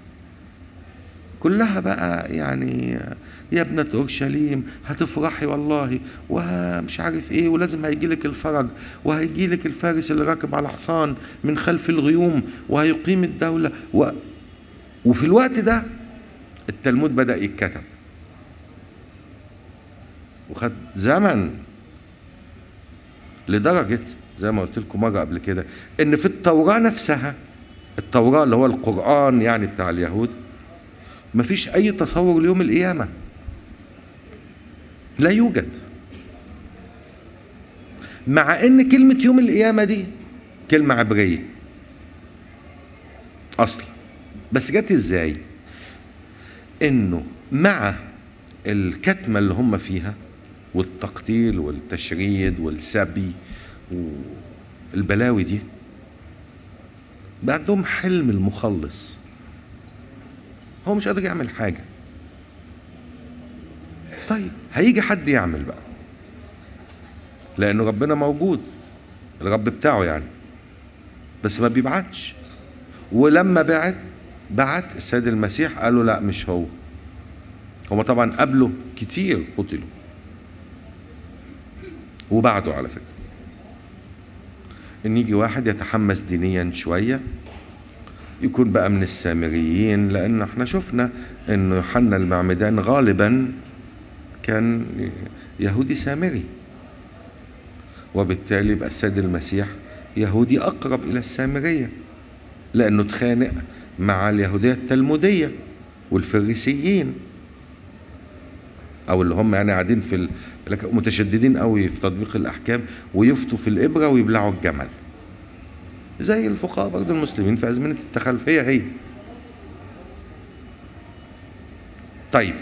كلها بقى يعني يا ابنة أورشليم هتفرحي والله ومش عارف ايه ولازم هيجي لك الفرج وهيجي لك الفارس اللي راكب على حصان من خلف الغيوم وهيقيم الدولة و... وفي الوقت ده التلمود بدأ يتكتب وخد زمن لدرجة زي ما قلت لكم مرة قبل كده إن في التوراة نفسها التوراة اللي هو القرآن يعني بتاع اليهود مفيش أي تصور ليوم القيامة لا يوجد مع إن كلمة يوم القيامة دي كلمة عبرية أصلا بس جت إزاي؟ إنه مع الكتمة اللي هم فيها والتقتيل والتشريد والسبي والبلاوي دي بقى عندهم حلم المخلص هو مش قادر يعمل حاجة طيب هيجي حد يعمل بقى لأنه ربنا موجود الرب بتاعه يعني بس ما بيبعتش ولما بعت بعت السيد المسيح قالوا لا مش هو هما طبعا قابلوا كتير قتلوا وبعده على فكرة ان يجي واحد يتحمس دينيا شوية يكون بقى من السامريين لان احنا شفنا ان يوحنا المعمدان غالبا كان يهودي سامري وبالتالي يبقى السيد المسيح يهودي اقرب الى السامريه لانه اتخانق مع اليهوديه التلموديه والفريسيين او اللي هم يعني قاعدين في ال... لك- متشددين قوي في تطبيق الاحكام ويفتوا في الابره ويبلعوا الجمل زي الفقهاء برضه المسلمين في ازمنه التخلف هي هي طيب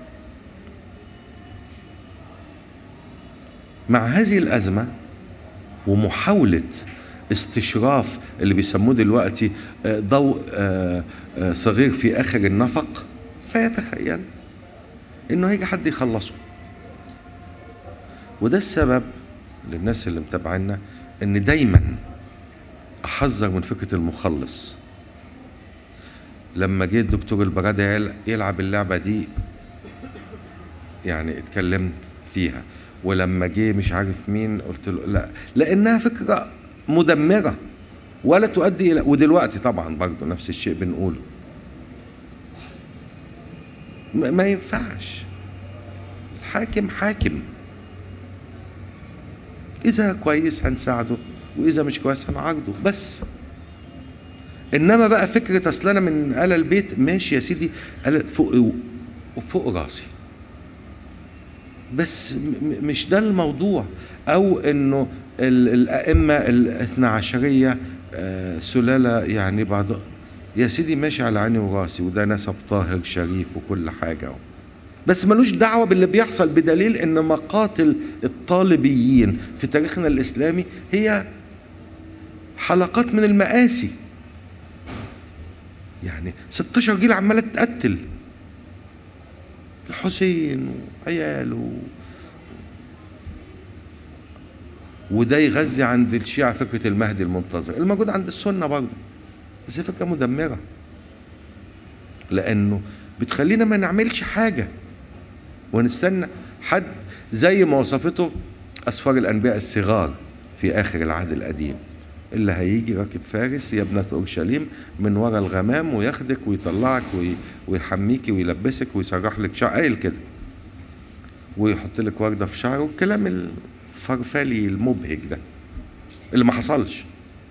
مع هذه الازمه ومحاوله استشراف اللي بيسموه دلوقتي آه، ضوء آه، آه، صغير في اخر النفق فيتخيل انه هيجي حد يخلصه وده السبب للناس اللي متابعينا ان دايما احذر من فكره المخلص لما جه الدكتور البرادة يل- يلعب اللعبه دي يعني اتكلمت فيها ولما جه مش عارف مين قلت له لا لانها فكره مدمره ولا تؤدي الى ودلوقتي طبعا برضه نفس الشيء بنقوله ما ما ينفعش الحاكم حاكم اذا كويس هنساعده واذا مش كويس هنعارضه بس انما بقى فكره اصل انا من آل البيت ماشي يا سيدي آل فوق فوق راسي بس م- م- مش ده الموضوع او انه ال- الائمه الاثنا عشريه آه، سلاله يعني بعض يا سيدي ماشي على عيني وراسي وده نسب طاهر شريف وكل حاجه بس ملوش دعوه باللي بيحصل بدليل ان مقاتل الطالبيين في تاريخنا الاسلامي هي حلقات من المآسي يعني 16 جيل عماله تتقتل الحسين وعياله وده يغذي عند الشيعة فكرة المهدي المنتظر الموجود عند السنة برضه بس هي فكرة مدمرة لأنه بتخلينا ما نعملش حاجة ونستنى حد زي ما وصفته أسفار الأنبياء الصغار في آخر العهد القديم اللي هيجي راكب فارس يا ابنة أورشليم من ورا الغمام وياخدك ويطلعك وي- ويحميكي ويلبسك ويسرح لك شعر قايل كده ويحط لك وردة في شعره الكلام الفرفلي المبهج ده اللي ما حصلش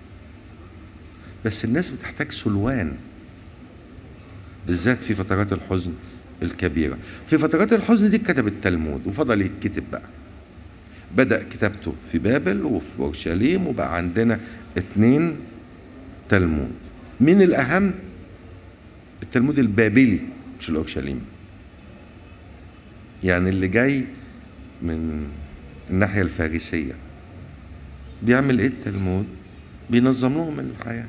بس الناس بتحتاج سلوان بالذات في فترات الحزن الكبيرة في فترات الحزن دي كتب التلمود وفضل يتكتب بقى بدأ كتابته في بابل وفي أورشليم وبقى عندنا اتنين تلمود مين الأهم التلمود البابلي مش الأورشليمي يعني اللي جاي من الناحية الفارسية بيعمل ايه التلمود بينظم لهم الحياة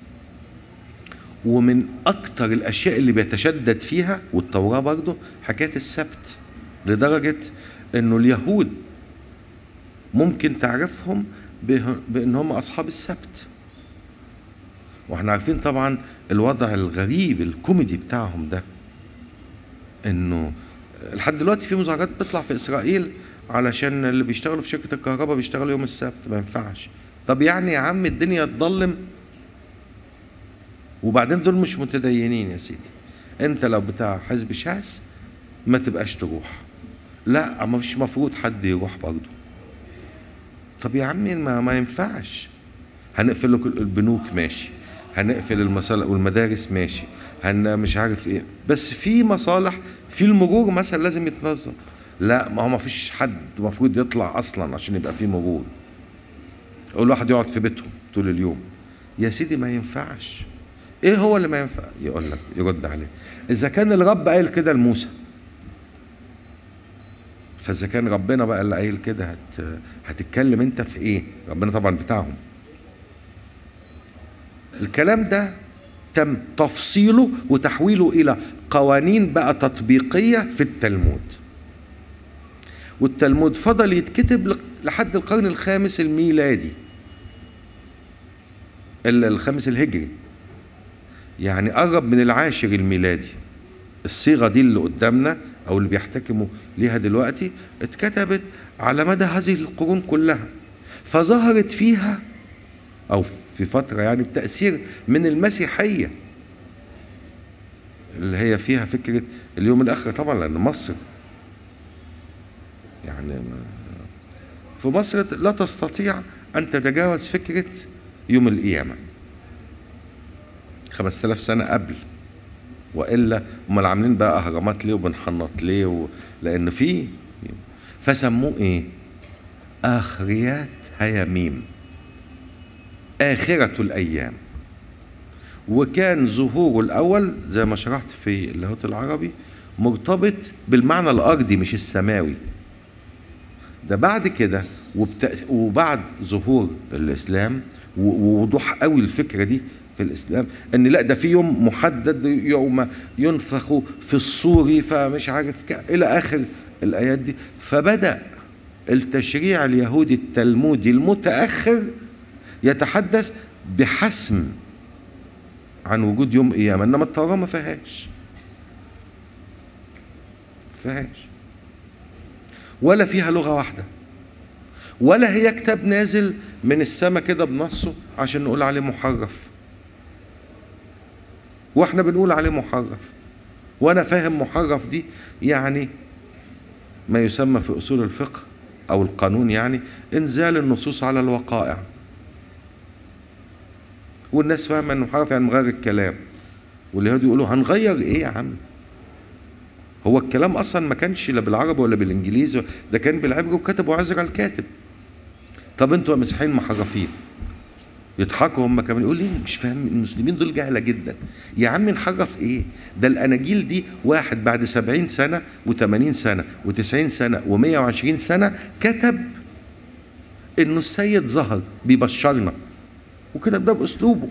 ومن أكتر الأشياء اللي بيتشدد فيها والتوراة برضه حكاية السبت لدرجة إنه اليهود ممكن تعرفهم به- بان هم اصحاب السبت واحنا عارفين طبعا الوضع الغريب الكوميدي بتاعهم ده انه لحد دلوقتي في مظاهرات بتطلع في اسرائيل علشان اللي بيشتغلوا في شركه الكهرباء بيشتغلوا يوم السبت ما ينفعش طب يعني يا عم الدنيا تضلم وبعدين دول مش متدينين يا سيدي انت لو بتاع حزب شاذ ما تبقاش تروح لا مش مفروض حد يروح برضه طب يا عمي ما, ما ينفعش هنقفل لك البنوك ماشي هنقفل المصالح والمدارس ماشي هن مش عارف ايه بس في مصالح في المرور مثلا لازم يتنظم لا ما هو ما فيش حد المفروض يطلع اصلا عشان يبقى في مرور اقول واحد يقعد في بيتهم طول اليوم يا سيدي ما ينفعش ايه هو اللي ما ينفع يقول لك يرد عليه اذا كان الرب قايل كده لموسى فاذا كان ربنا بقى اللي قايل كده هت هتتكلم انت في ايه ربنا طبعا بتاعهم الكلام ده تم تفصيله وتحويله الى قوانين بقى تطبيقيه في التلمود والتلمود فضل يتكتب لق- لحد القرن الخامس الميلادي ال- الخامس الهجري يعني قرب من العاشر الميلادي الصيغه دي اللي قدامنا او اللي بيحتكموا ليها دلوقتي اتكتبت على مدى هذه القرون كلها فظهرت فيها او في فتره يعني بتاثير من المسيحيه اللي هي فيها فكره اليوم الاخر طبعا لان مصر يعني ما- في مصر لا تستطيع ان تتجاوز فكره يوم القيامه 5000 سنه قبل والا امال عاملين بقى اهرامات ليه وبنحنط ليه و... لان في فسموه ايه اخريات هياميم اخره الايام وكان ظهوره الاول زي ما شرحت في اللاهوت العربي مرتبط بالمعنى الارضي مش السماوي ده بعد كده وبت... وبعد ظهور الاسلام و- ووضوح قوي الفكره دي في الاسلام ان لا ده في يوم محدد يوم ينفخ في الصور فمش عارف ك... الى اخر الايات دي فبدا التشريع اليهودي التلمودي المتاخر يتحدث بحسم عن وجود يوم قيامه انما التوراه ما فيهاش ما فيهاش ولا فيها لغة واحدة ولا هي كتاب نازل من السماء كده بنصه عشان نقول عليه محرف واحنا بنقول عليه محرف وانا فاهم محرف دي يعني ما يسمى في اصول الفقه او القانون يعني انزال النصوص على الوقائع والناس فاهمه انه محرف يعني مغير الكلام واليهود يقولوا هنغير ايه يا عم هو الكلام اصلا ما كانش لا بالعربي ولا بالانجليزي ده كان بالعبري وكتبه عزرا الكاتب طب انتوا يا مسيحيين محرفين يضحكوا هم كمان يقول لي مش فاهم المسلمين دول جهله جدا يا عم نحرف ايه ده الاناجيل دي واحد بعد سبعين سنه وثمانين سنه وتسعين سنه ومية وعشرين سنه كتب انه السيد ظهر بيبشرنا وكتب ده باسلوبه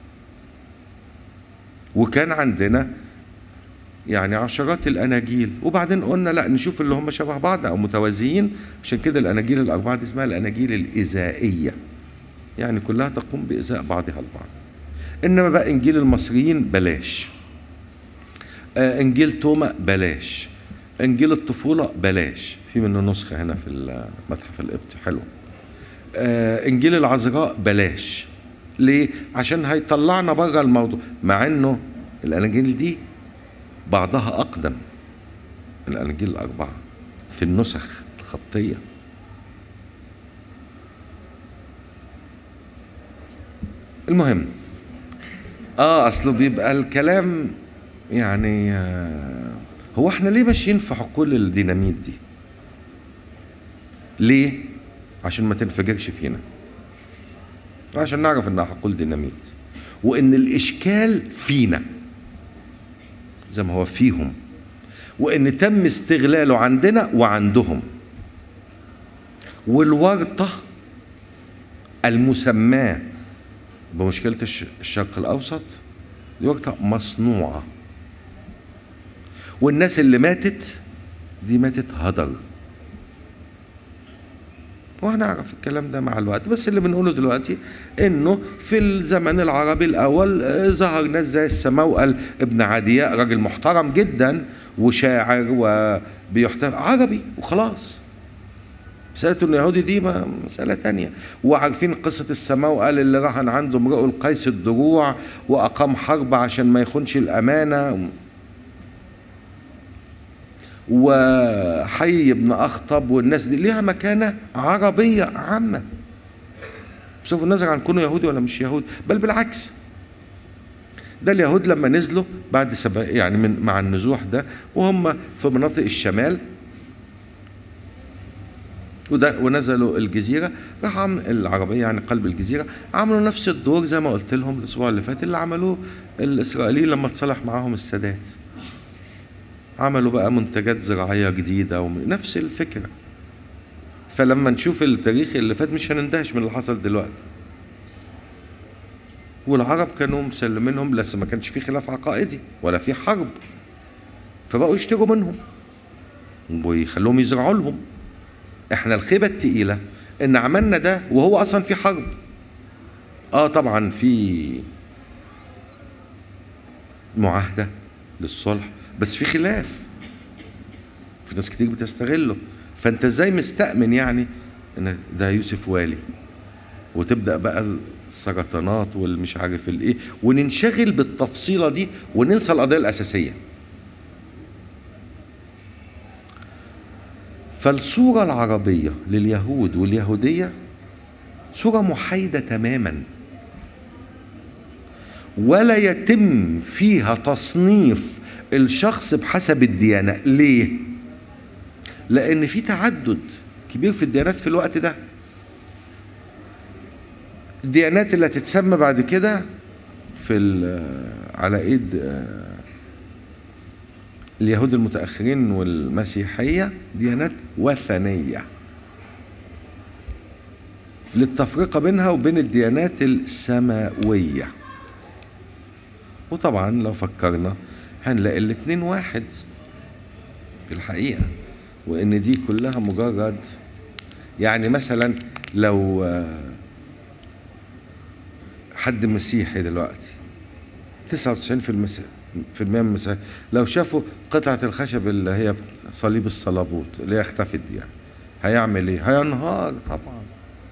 وكان عندنا يعني عشرات الاناجيل وبعدين قلنا لا نشوف اللي هم شبه بعض او متوازيين عشان كده الاناجيل الاربعه دي اسمها الاناجيل الاذائيه يعني كلها تقوم بإزاء بعضها البعض إنما بقى إنجيل المصريين بلاش آه إنجيل توما بلاش إنجيل الطفولة بلاش في منه نسخة هنا في المتحف القبطي حلو آه إنجيل العذراء بلاش ليه؟ عشان هيطلعنا بره الموضوع مع إنه الأناجيل دي بعضها أقدم من الأناجيل الأربعة في النسخ الخطية المهم اه اصله بيبقى الكلام يعني آه هو احنا ليه ماشيين في حقول الديناميت دي ليه عشان ما تنفجرش فينا عشان نعرف انها حقول ديناميت وان الاشكال فينا زي ما هو فيهم وان تم استغلاله عندنا وعندهم والورطه المسماه بمشكلة الشرق الأوسط دي وقتها مصنوعة والناس اللي ماتت دي ماتت هدر وهنعرف الكلام ده مع الوقت بس اللي بنقوله دلوقتي انه في الزمن العربي الاول ظهر ناس زي السموقل ابن عدياء راجل محترم جدا وشاعر وبيحترم عربي وخلاص مسألة انه يهودي دي مسألة تانية وعارفين قصة السماوقل اللي رهن عنده امرؤ القيس الدروع وأقام حرب عشان ما يخونش الأمانة وحي بن أخطب والناس دي ليها مكانة عربية عامة بصرف النظر عن كونه يهودي ولا مش يهودي بل بالعكس ده اليهود لما نزلوا بعد سبع يعني من مع النزوح ده وهم في مناطق الشمال وده ونزلوا الجزيره راح عم العربيه يعني قلب الجزيره عملوا نفس الدور زي ما قلت لهم الاسبوع اللي فات اللي عملوه الاسرائيليين لما اتصالح معاهم السادات عملوا بقى منتجات زراعيه جديده ونفس الفكره فلما نشوف التاريخ اللي فات مش هنندهش من اللي حصل دلوقتي والعرب كانوا مسلمينهم لسه ما كانش في خلاف عقائدي ولا في حرب فبقوا يشتروا منهم ويخلوهم يزرعوا لهم احنا الخيبه التقيله ان عملنا ده وهو اصلا في حرب اه طبعا في معاهده للصلح بس في خلاف في ناس كتير بتستغله فانت ازاي مستأمن يعني ان ده يوسف والي وتبدا بقى السرطانات والمش عارف الايه وننشغل بالتفصيله دي وننسى القضيه الاساسيه فالصورة العربية لليهود واليهودية صورة محايدة تماما ولا يتم فيها تصنيف الشخص بحسب الديانة ليه؟ لأن في تعدد كبير في الديانات في الوقت ده الديانات اللي هتتسمى بعد كده في على ايد اليهود المتأخرين والمسيحية ديانات وثنية للتفرقة بينها وبين الديانات السماوية وطبعا لو فكرنا هنلاقي الاتنين واحد في الحقيقة وإن دي كلها مجرد يعني مثلا لو حد مسيحي دلوقتي 99% في المية من المسيحيين لو شافوا قطعة الخشب اللي هي صليب الصلابوت اللي هي اختفت دي يعني هيعمل ايه؟ هينهار طبعا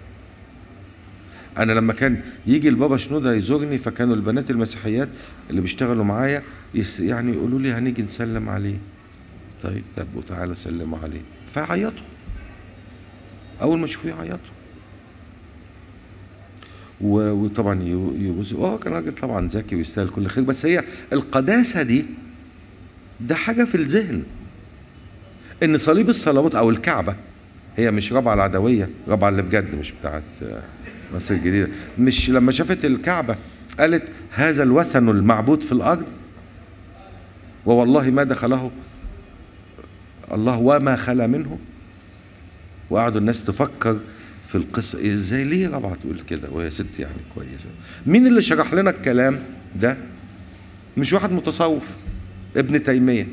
انا لما كان يجي البابا شنودة يزورني فكانوا البنات المسيحيات اللي بيشتغلوا معايا يس- يعني يقولوا لي هنيجي نسلم عليه طيب طب وتعالوا سلموا عليه فيعيطوا اول ما يشوفوه يعيطوا و- وطبعا يو- يبوسوا هو كان راجل طبعا ذكي ويستاهل كل خير بس هي القداسه دي ده حاجه في الذهن ان صليب الصلوات او الكعبه هي مش رابعه العدويه رابعه اللي بجد مش بتاعت آه، مصر الجديده مش لما شافت الكعبه قالت هذا الوثن المعبود في الارض ووالله ما دخله الله وما خلا منه وقعدوا الناس تفكر في القصه ازاي ليه رابعه تقول كده وهي ست يعني كويسه مين اللي شرح لنا الكلام ده مش واحد متصوف ابن تيميه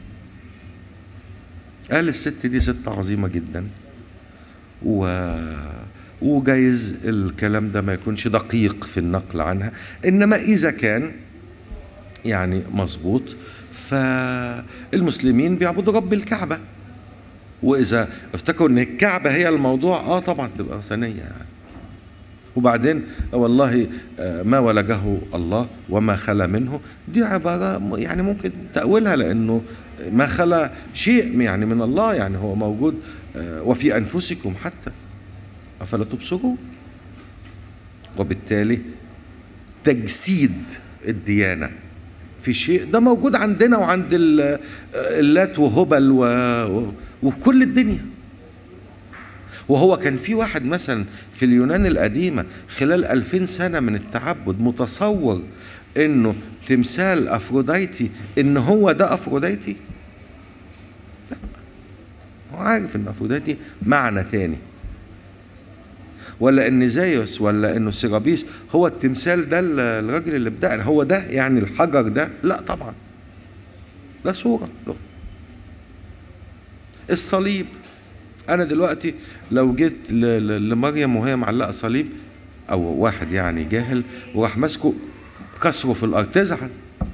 قال الست دي ست عظيمه جدا و وجايز الكلام ده ما يكونش دقيق في النقل عنها انما اذا كان يعني مظبوط فالمسلمين بيعبدوا رب الكعبه واذا افتكروا ان الكعبه هي الموضوع اه طبعا تبقى وثنيه يعني وبعدين والله آه، ما ولجه الله وما خلا منه دي عباره م- يعني ممكن تاويلها لانه ما خلا شيء يعني من الله يعني هو موجود آه، وفي انفسكم حتى افلا تبصرون وبالتالي تجسيد الديانه في شيء ده موجود عندنا وعند ال- اللات وهبل و... و... وفي كل الدنيا وهو كان في واحد مثلا في اليونان القديمة خلال ألفين سنة من التعبد متصور انه تمثال افروديتي ان هو ده افروديتي لا هو عارف ان افروديتي معنى تاني ولا ان زيوس ولا انه سيرابيس هو التمثال ده ال- الراجل اللي بدأ هو ده يعني الحجر ده لا طبعا ده صورة له الصليب انا دلوقتي لو جيت ل- ل- لمريم وهي معلقه صليب او واحد يعني جاهل وراح ماسكه كسره في الارض تزعل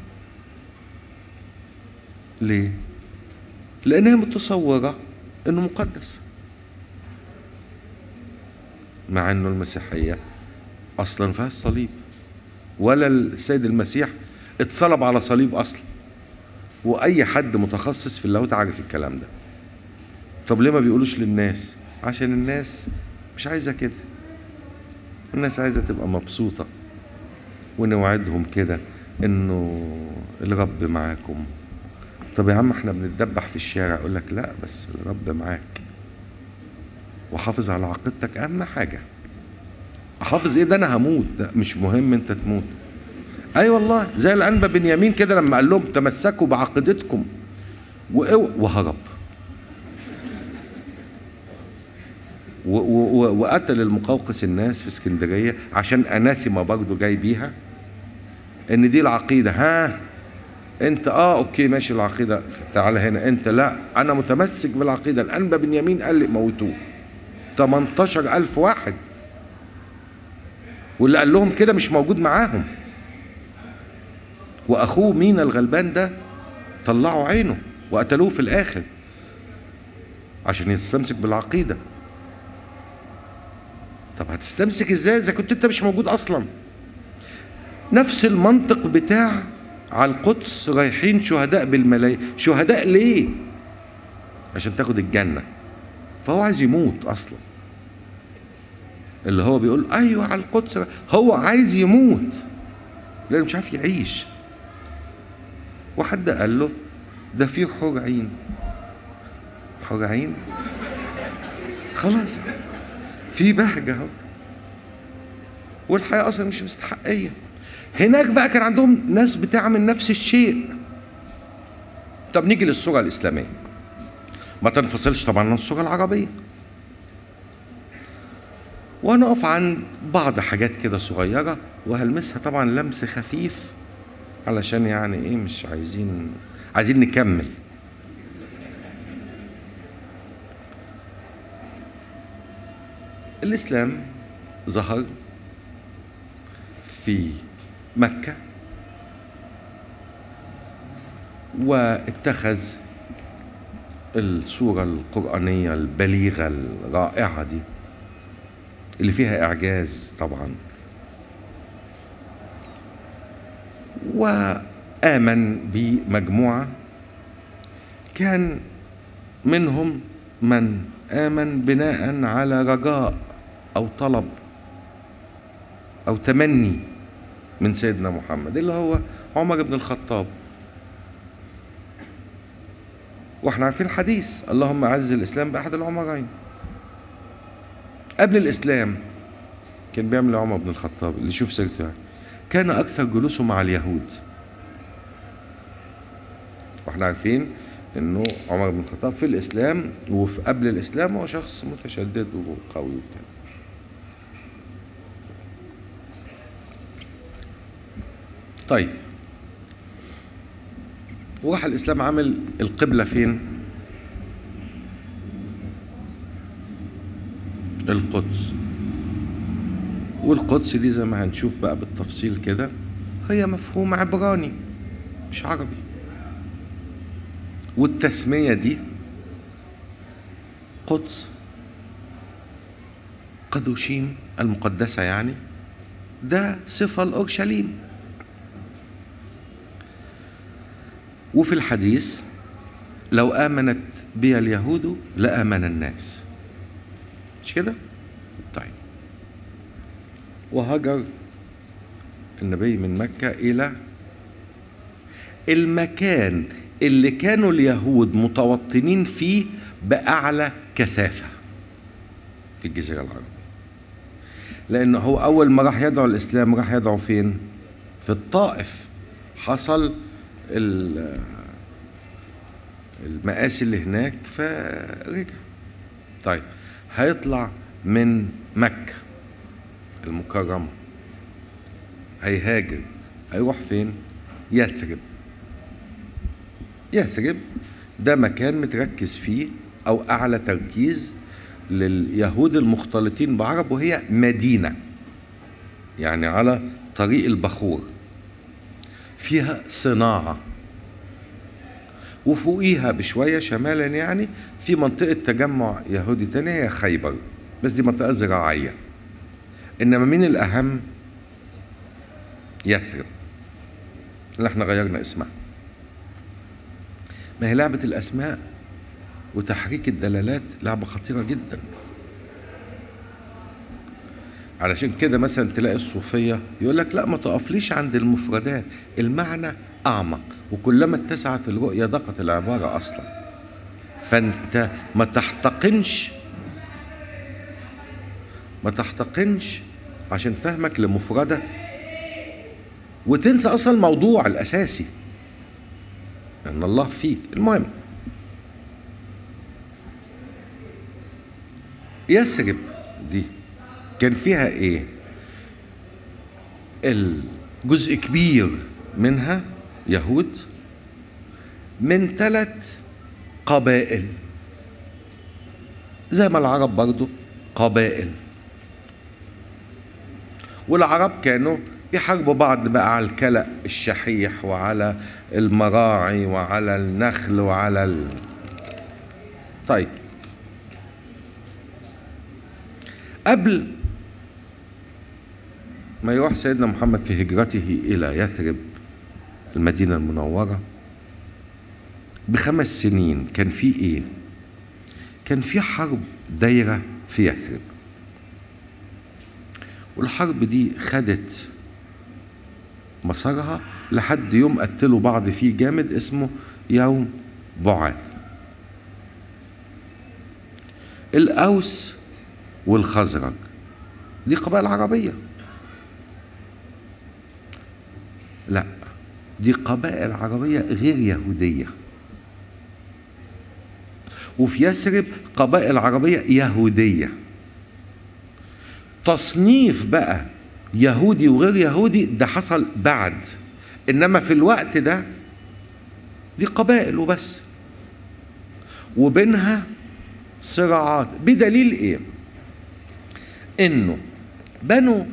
ليه لان هي متصوره انه مقدس مع انه المسيحيه اصلا فيها الصليب ولا السيد المسيح اتصلب على صليب اصلا واي حد متخصص في اللاهوت عارف الكلام ده طب ليه ما بيقولوش للناس عشان الناس مش عايزه كده الناس عايزه تبقى مبسوطه ونوعدهم كده انه الرب معاكم طب يا عم احنا بنتدبح في الشارع اقول لك لا بس الرب معاك وحافظ على عقيدتك اهم حاجه احافظ ايه ده انا هموت لا مش مهم انت تموت اي أيوة والله زي الانبا بنيامين كده لما قال لهم تمسكوا بعقيدتكم وأو- وهرب و- و- و- وقتل المقوقس الناس في اسكندريه عشان اناثيما برضه جاي بيها ان دي العقيده ها انت اه اوكي ماشي العقيده تعال هنا انت لا انا متمسك بالعقيده الانبا بنيامين قال لي موتوه 18000 واحد واللي قال لهم كده مش موجود معاهم واخوه مينا الغلبان ده طلعوا عينه وقتلوه في الاخر عشان يستمسك بالعقيده طب هتستمسك ازاي اذا كنت انت مش موجود اصلا نفس المنطق بتاع على القدس رايحين شهداء بالملايين شهداء ليه عشان تاخد الجنه فهو عايز يموت اصلا اللي هو بيقول ايوه على القدس هو عايز يموت لانه مش عارف يعيش وحد قال له ده في حور عين حور عين خلاص في بهجه اهو والحياه اصلا مش مستحقيه هناك بقى كان عندهم ناس بتعمل نفس الشيء طب نيجي للصوره الاسلاميه ما تنفصلش طبعا عن الصوره العربيه ونقف عند بعض حاجات كده صغيره وهلمسها طبعا لمس خفيف علشان يعني ايه مش عايزين عايزين نكمل الاسلام ظهر في مكه واتخذ الصورة القرآنية البليغة الرائعة دي اللي فيها إعجاز طبعا وآمن بمجموعة كان منهم من آمن بناء على رجاء أو طلب أو تمني من سيدنا محمد اللي هو عمر بن الخطاب واحنا عارفين الحديث اللهم اعز الاسلام باحد العمرين قبل الاسلام كان بيعمل عمر بن الخطاب اللي يشوف سيرته يعني كان اكثر جلوسه مع اليهود واحنا عارفين انه عمر بن الخطاب في الاسلام وفي قبل الاسلام هو شخص متشدد وقوي وبتاع طيب وراح الاسلام عامل القبله فين القدس والقدس دي زي ما هنشوف بقى بالتفصيل كده هي مفهوم عبراني مش عربي والتسميه دي قدس قدوشيم المقدسه يعني ده صفه لاورشليم وفي الحديث لو آمنت بي اليهود لآمن الناس مش كده؟ طيب وهجر النبي من مكة إلى المكان اللي كانوا اليهود متوطنين فيه بأعلى كثافة في الجزيرة العربية لأنه هو أول ما راح يدعو الإسلام راح يدعو فين؟ في الطائف حصل المآسي اللي هناك فرجع طيب هيطلع من مكة المكرمة هيهاجر هيروح فين يثرب يثرب ده مكان متركز فيه أو أعلى تركيز لليهود المختلطين بعرب وهي مدينة يعني على طريق البخور فيها صناعة وفوقيها بشوية شمالا يعني في منطقة تجمع يهودي تانية هي خيبر بس دي منطقة زراعية إنما مين الأهم يثرب اللي احنا غيرنا اسمها ما هي لعبة الأسماء وتحريك الدلالات لعبة خطيرة جدا علشان كده مثلا تلاقي الصوفية يقول لك لا ما تقفليش عند المفردات المعنى أعمق وكلما اتسعت الرؤية ضاقت العبارة أصلا فأنت ما تحتقنش ما تحتقنش عشان فهمك لمفردة وتنسى أصلا الموضوع الأساسي أن الله فيك المهم يثرب دي كان فيها ايه الجزء كبير منها يهود من ثلاث قبائل زي ما العرب برضو قبائل والعرب كانوا يحاربوا بعض بقى على الكلأ الشحيح وعلى المراعي وعلى النخل وعلى ال... طيب قبل ما يروح سيدنا محمد في هجرته إلى يثرب المدينة المنورة بخمس سنين كان في إيه؟ كان في حرب دايرة في يثرب والحرب دي خدت مسارها لحد يوم قتلوا بعض فيه جامد اسمه يوم بعاث الأوس والخزرج دي قبائل عربية لا دي قبائل عربية غير يهودية وفي يثرب قبائل عربية يهودية تصنيف بقى يهودي وغير يهودي ده حصل بعد انما في الوقت ده دي قبائل وبس وبينها صراعات بدليل ايه انه بنو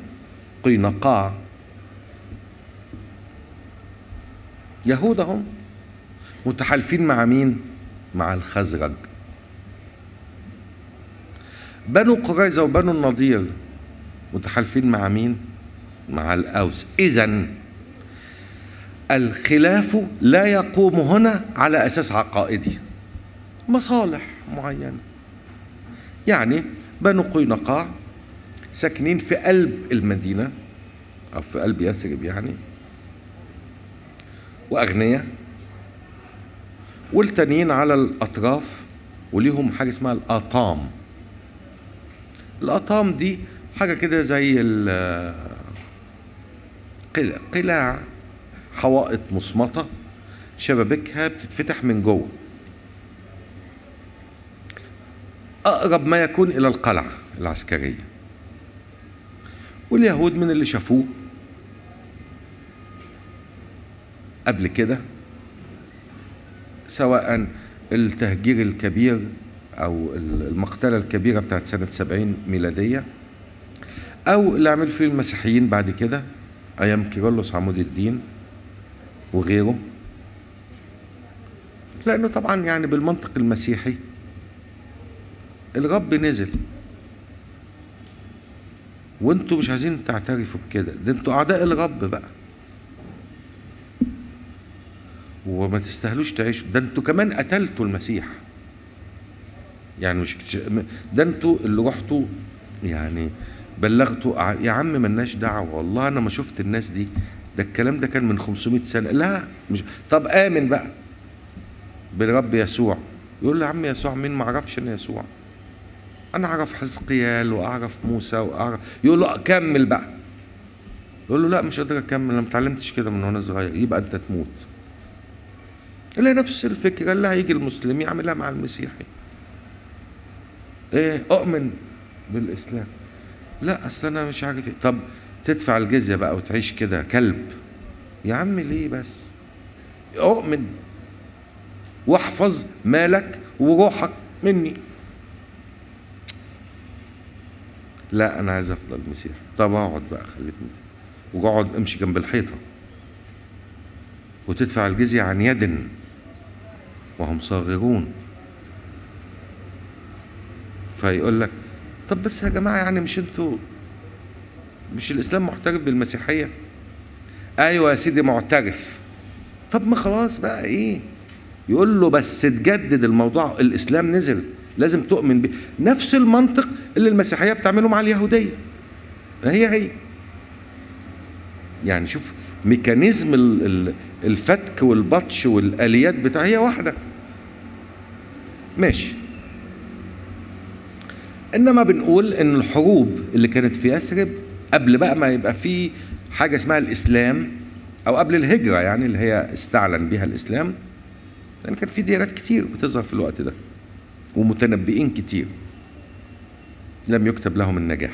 قينقاع يهودهم متحالفين مع مين مع الخزرج بنو قريظة وبنو النضير متحالفين مع مين مع الأوس إذا الخلاف لا يقوم هنا على أساس عقائدي مصالح معينة يعني بنو قينقاع ساكنين في قلب المدينة أو في قلب يثرب يعني وأغنياء والتانيين على الأطراف وليهم حاجة اسمها الأطام الأطام دي حاجة كده زي ال- قلع قلاع حوائط مصمتة شبابيكها بتتفتح من جوه أقرب ما يكون إلى القلعة العسكرية واليهود من اللي شافوه قبل كده سواء التهجير الكبير أو المقتلة الكبيرة بتاعت سنة سبعين ميلادية أو اللي عمل فيه المسيحيين بعد كده أيام كيرلس عمود الدين وغيره لأنه طبعا يعني بالمنطق المسيحي الرب نزل وانتوا مش عايزين تعترفوا بكده ده انتوا اعداء الرب بقى وما تستاهلوش تعيشوا ده انتوا كمان قتلتوا المسيح يعني مش ده انتوا اللي رحتوا يعني بلغتوا ع- يا عم ملناش دعوه والله انا ما شفت الناس دي ده الكلام ده كان من 500 سنه لا مش طب امن بقى بالرب يسوع يقول له يا عم يسوع مين ما اعرفش انا يسوع انا اعرف حزقيال واعرف موسى واعرف يقول له كمل بقى يقول له لا مش قادر اكمل انا ما اتعلمتش كده من وانا صغير يبقى انت تموت اللي نفس الفكره اللي هيجي المسلم يعملها مع المسيحي ايه اؤمن بالاسلام لا اصل انا مش عارف إيه. طب تدفع الجزيه بقى وتعيش كده كلب يا عم ليه بس اؤمن واحفظ مالك وروحك مني لا انا عايز افضل مسيح طب اقعد بقى خليتني واقعد امشي جنب الحيطه وتدفع الجزيه عن يد وهم صاغرون فيقول لك طب بس يا جماعه يعني مش انتوا مش الاسلام معترف بالمسيحيه ايوه يا سيدي معترف طب ما خلاص بقى ايه يقول له بس تجدد الموضوع الاسلام نزل لازم تؤمن به نفس المنطق اللي المسيحيه بتعمله مع اليهوديه هي هي يعني شوف ميكانيزم ال- ال- الفتك والبطش والاليات بتاعها هي واحده ماشي انما بنقول ان الحروب اللي كانت في يثرب قبل بقى ما يبقى في حاجه اسمها الاسلام او قبل الهجره يعني اللي هي استعلن بها الاسلام لان كان في ديانات كتير بتظهر في الوقت ده ومتنبئين كتير لم يكتب لهم النجاح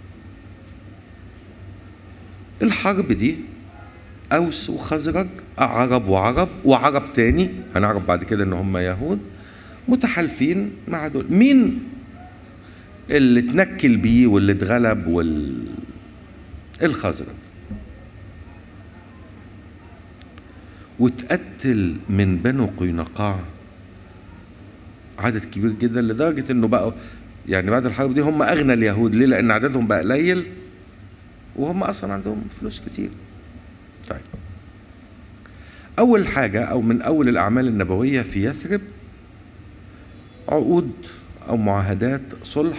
الحرب دي أوس وخزرج عرب وعرب وعرب تاني هنعرف بعد كده إن هم يهود متحالفين مع دول مين اللي اتنكل بيه واللي اتغلب وال الخزرج واتقتل من بنو قينقاع عدد كبير جدا لدرجة انه بقوا يعني بعد الحرب دي هم اغنى اليهود ليه؟ لان عددهم بقى قليل وهم اصلا عندهم فلوس كتير. طيب. اول حاجة او من اول الاعمال النبوية في يثرب عقود او معاهدات صلح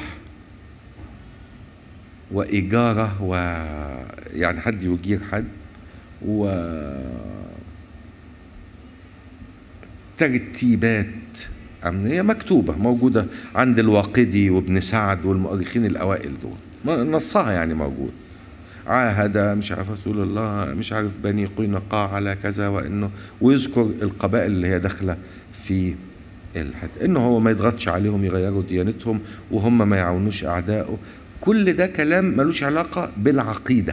وإجارة ويعني حد يجير حد و ترتيبات أمنية مكتوبة موجودة عند الواقدي وابن سعد والمؤرخين الأوائل دول نصها يعني موجود عاهد مش عارف رسول الله مش عارف بني قينقاع على كذا وانه ويذكر القبائل اللي هي داخله في الحد انه هو ما يضغطش عليهم يغيروا ديانتهم وهم ما يعاونوش اعدائه كل ده كلام ملوش علاقه بالعقيده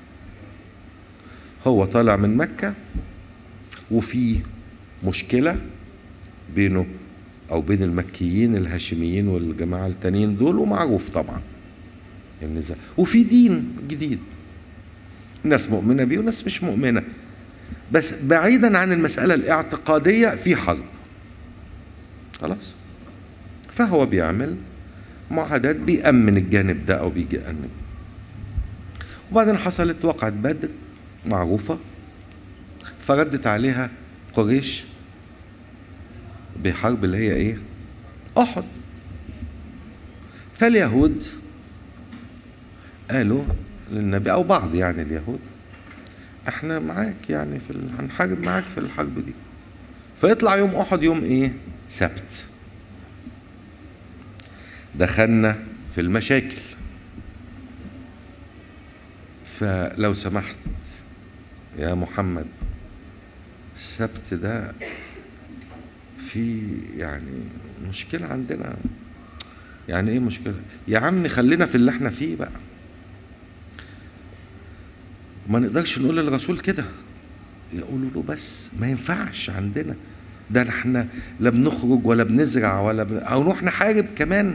هو طالع من مكه وفي مشكله بينه او بين المكيين الهاشميين والجماعه التانيين دول ومعروف طبعا النزاع وفي دين جديد ناس مؤمنه بيه وناس مش مؤمنه بس بعيدا عن المسألة الاعتقادية في حرب خلاص فهو بيعمل معاهدات بيأمن الجانب ده أو بيأمن وبعدين حصلت وقعة بدر معروفة فردت عليها قريش بحرب اللي هي ايه احد فاليهود قالوا للنبي او بعض يعني اليهود احنا معاك يعني في ال... هنحارب معاك في الحرب دي فيطلع يوم احد يوم ايه سبت دخلنا في المشاكل فلو سمحت يا محمد السبت ده في يعني مشكلة عندنا يعني ايه مشكلة يا عم خلينا في اللي احنا فيه بقى ما نقدرش نقول للرسول كده يقولوا له بس ما ينفعش عندنا ده احنا لا بنخرج ولا بنزرع ولا بن... او نروح نحارب كمان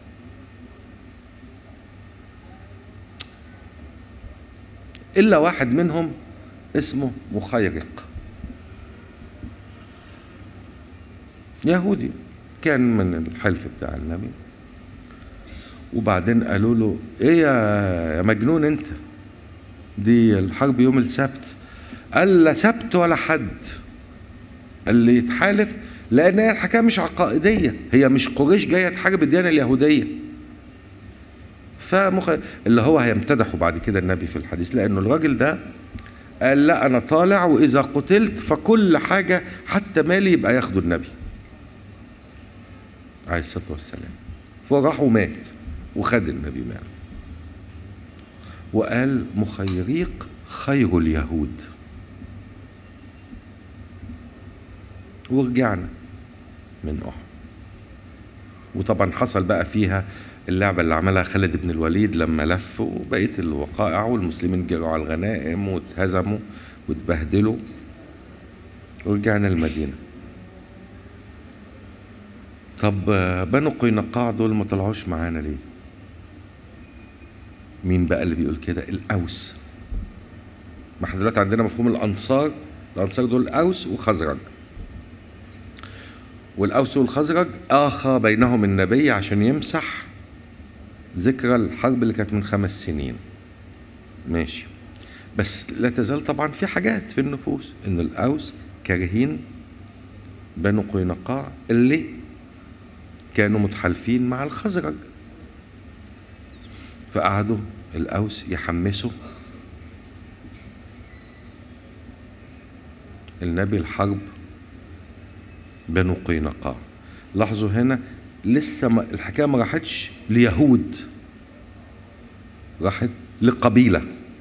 الا واحد منهم اسمه مخيرق يهودي كان من الحلف بتاع النبي وبعدين قالوا له ايه يا مجنون انت دي الحرب يوم السبت قال لا سبت ولا حد اللي يتحالف لان هي الحكايه مش عقائديه هي مش قريش جايه تحارب الديانه اليهوديه فمخ... اللي هو هيمتدحه بعد كده النبي في الحديث لانه الراجل ده قال لا انا طالع واذا قتلت فكل حاجه حتى مالي يبقى ياخده النبي عليه الصلاه والسلام فراح ومات وخد النبي معه وقال مخيريق خير اليهود ورجعنا من احد وطبعا حصل بقى فيها اللعبة اللي عملها خالد بن الوليد لما لف وبقية الوقائع والمسلمين جروا على الغنائم واتهزموا واتبهدلوا ورجعنا المدينة طب بنو قينقاع دول ما طلعوش معانا ليه مين بقى اللي بيقول كده الاوس ما احنا دلوقتي عندنا مفهوم الانصار الانصار دول اوس وخزرج والاوس والخزرج اخى بينهم النبي عشان يمسح ذكرى الحرب اللي كانت من خمس سنين ماشي بس لا تزال طبعا في حاجات في النفوس ان الاوس كارهين بنو قينقاع اللي كانوا متحالفين مع الخزرج فقعدوا الاوس يحمسوا النبي الحرب بنو قينقاع لاحظوا هنا لسه ما الحكايه ما راحتش ليهود راحت لقبيله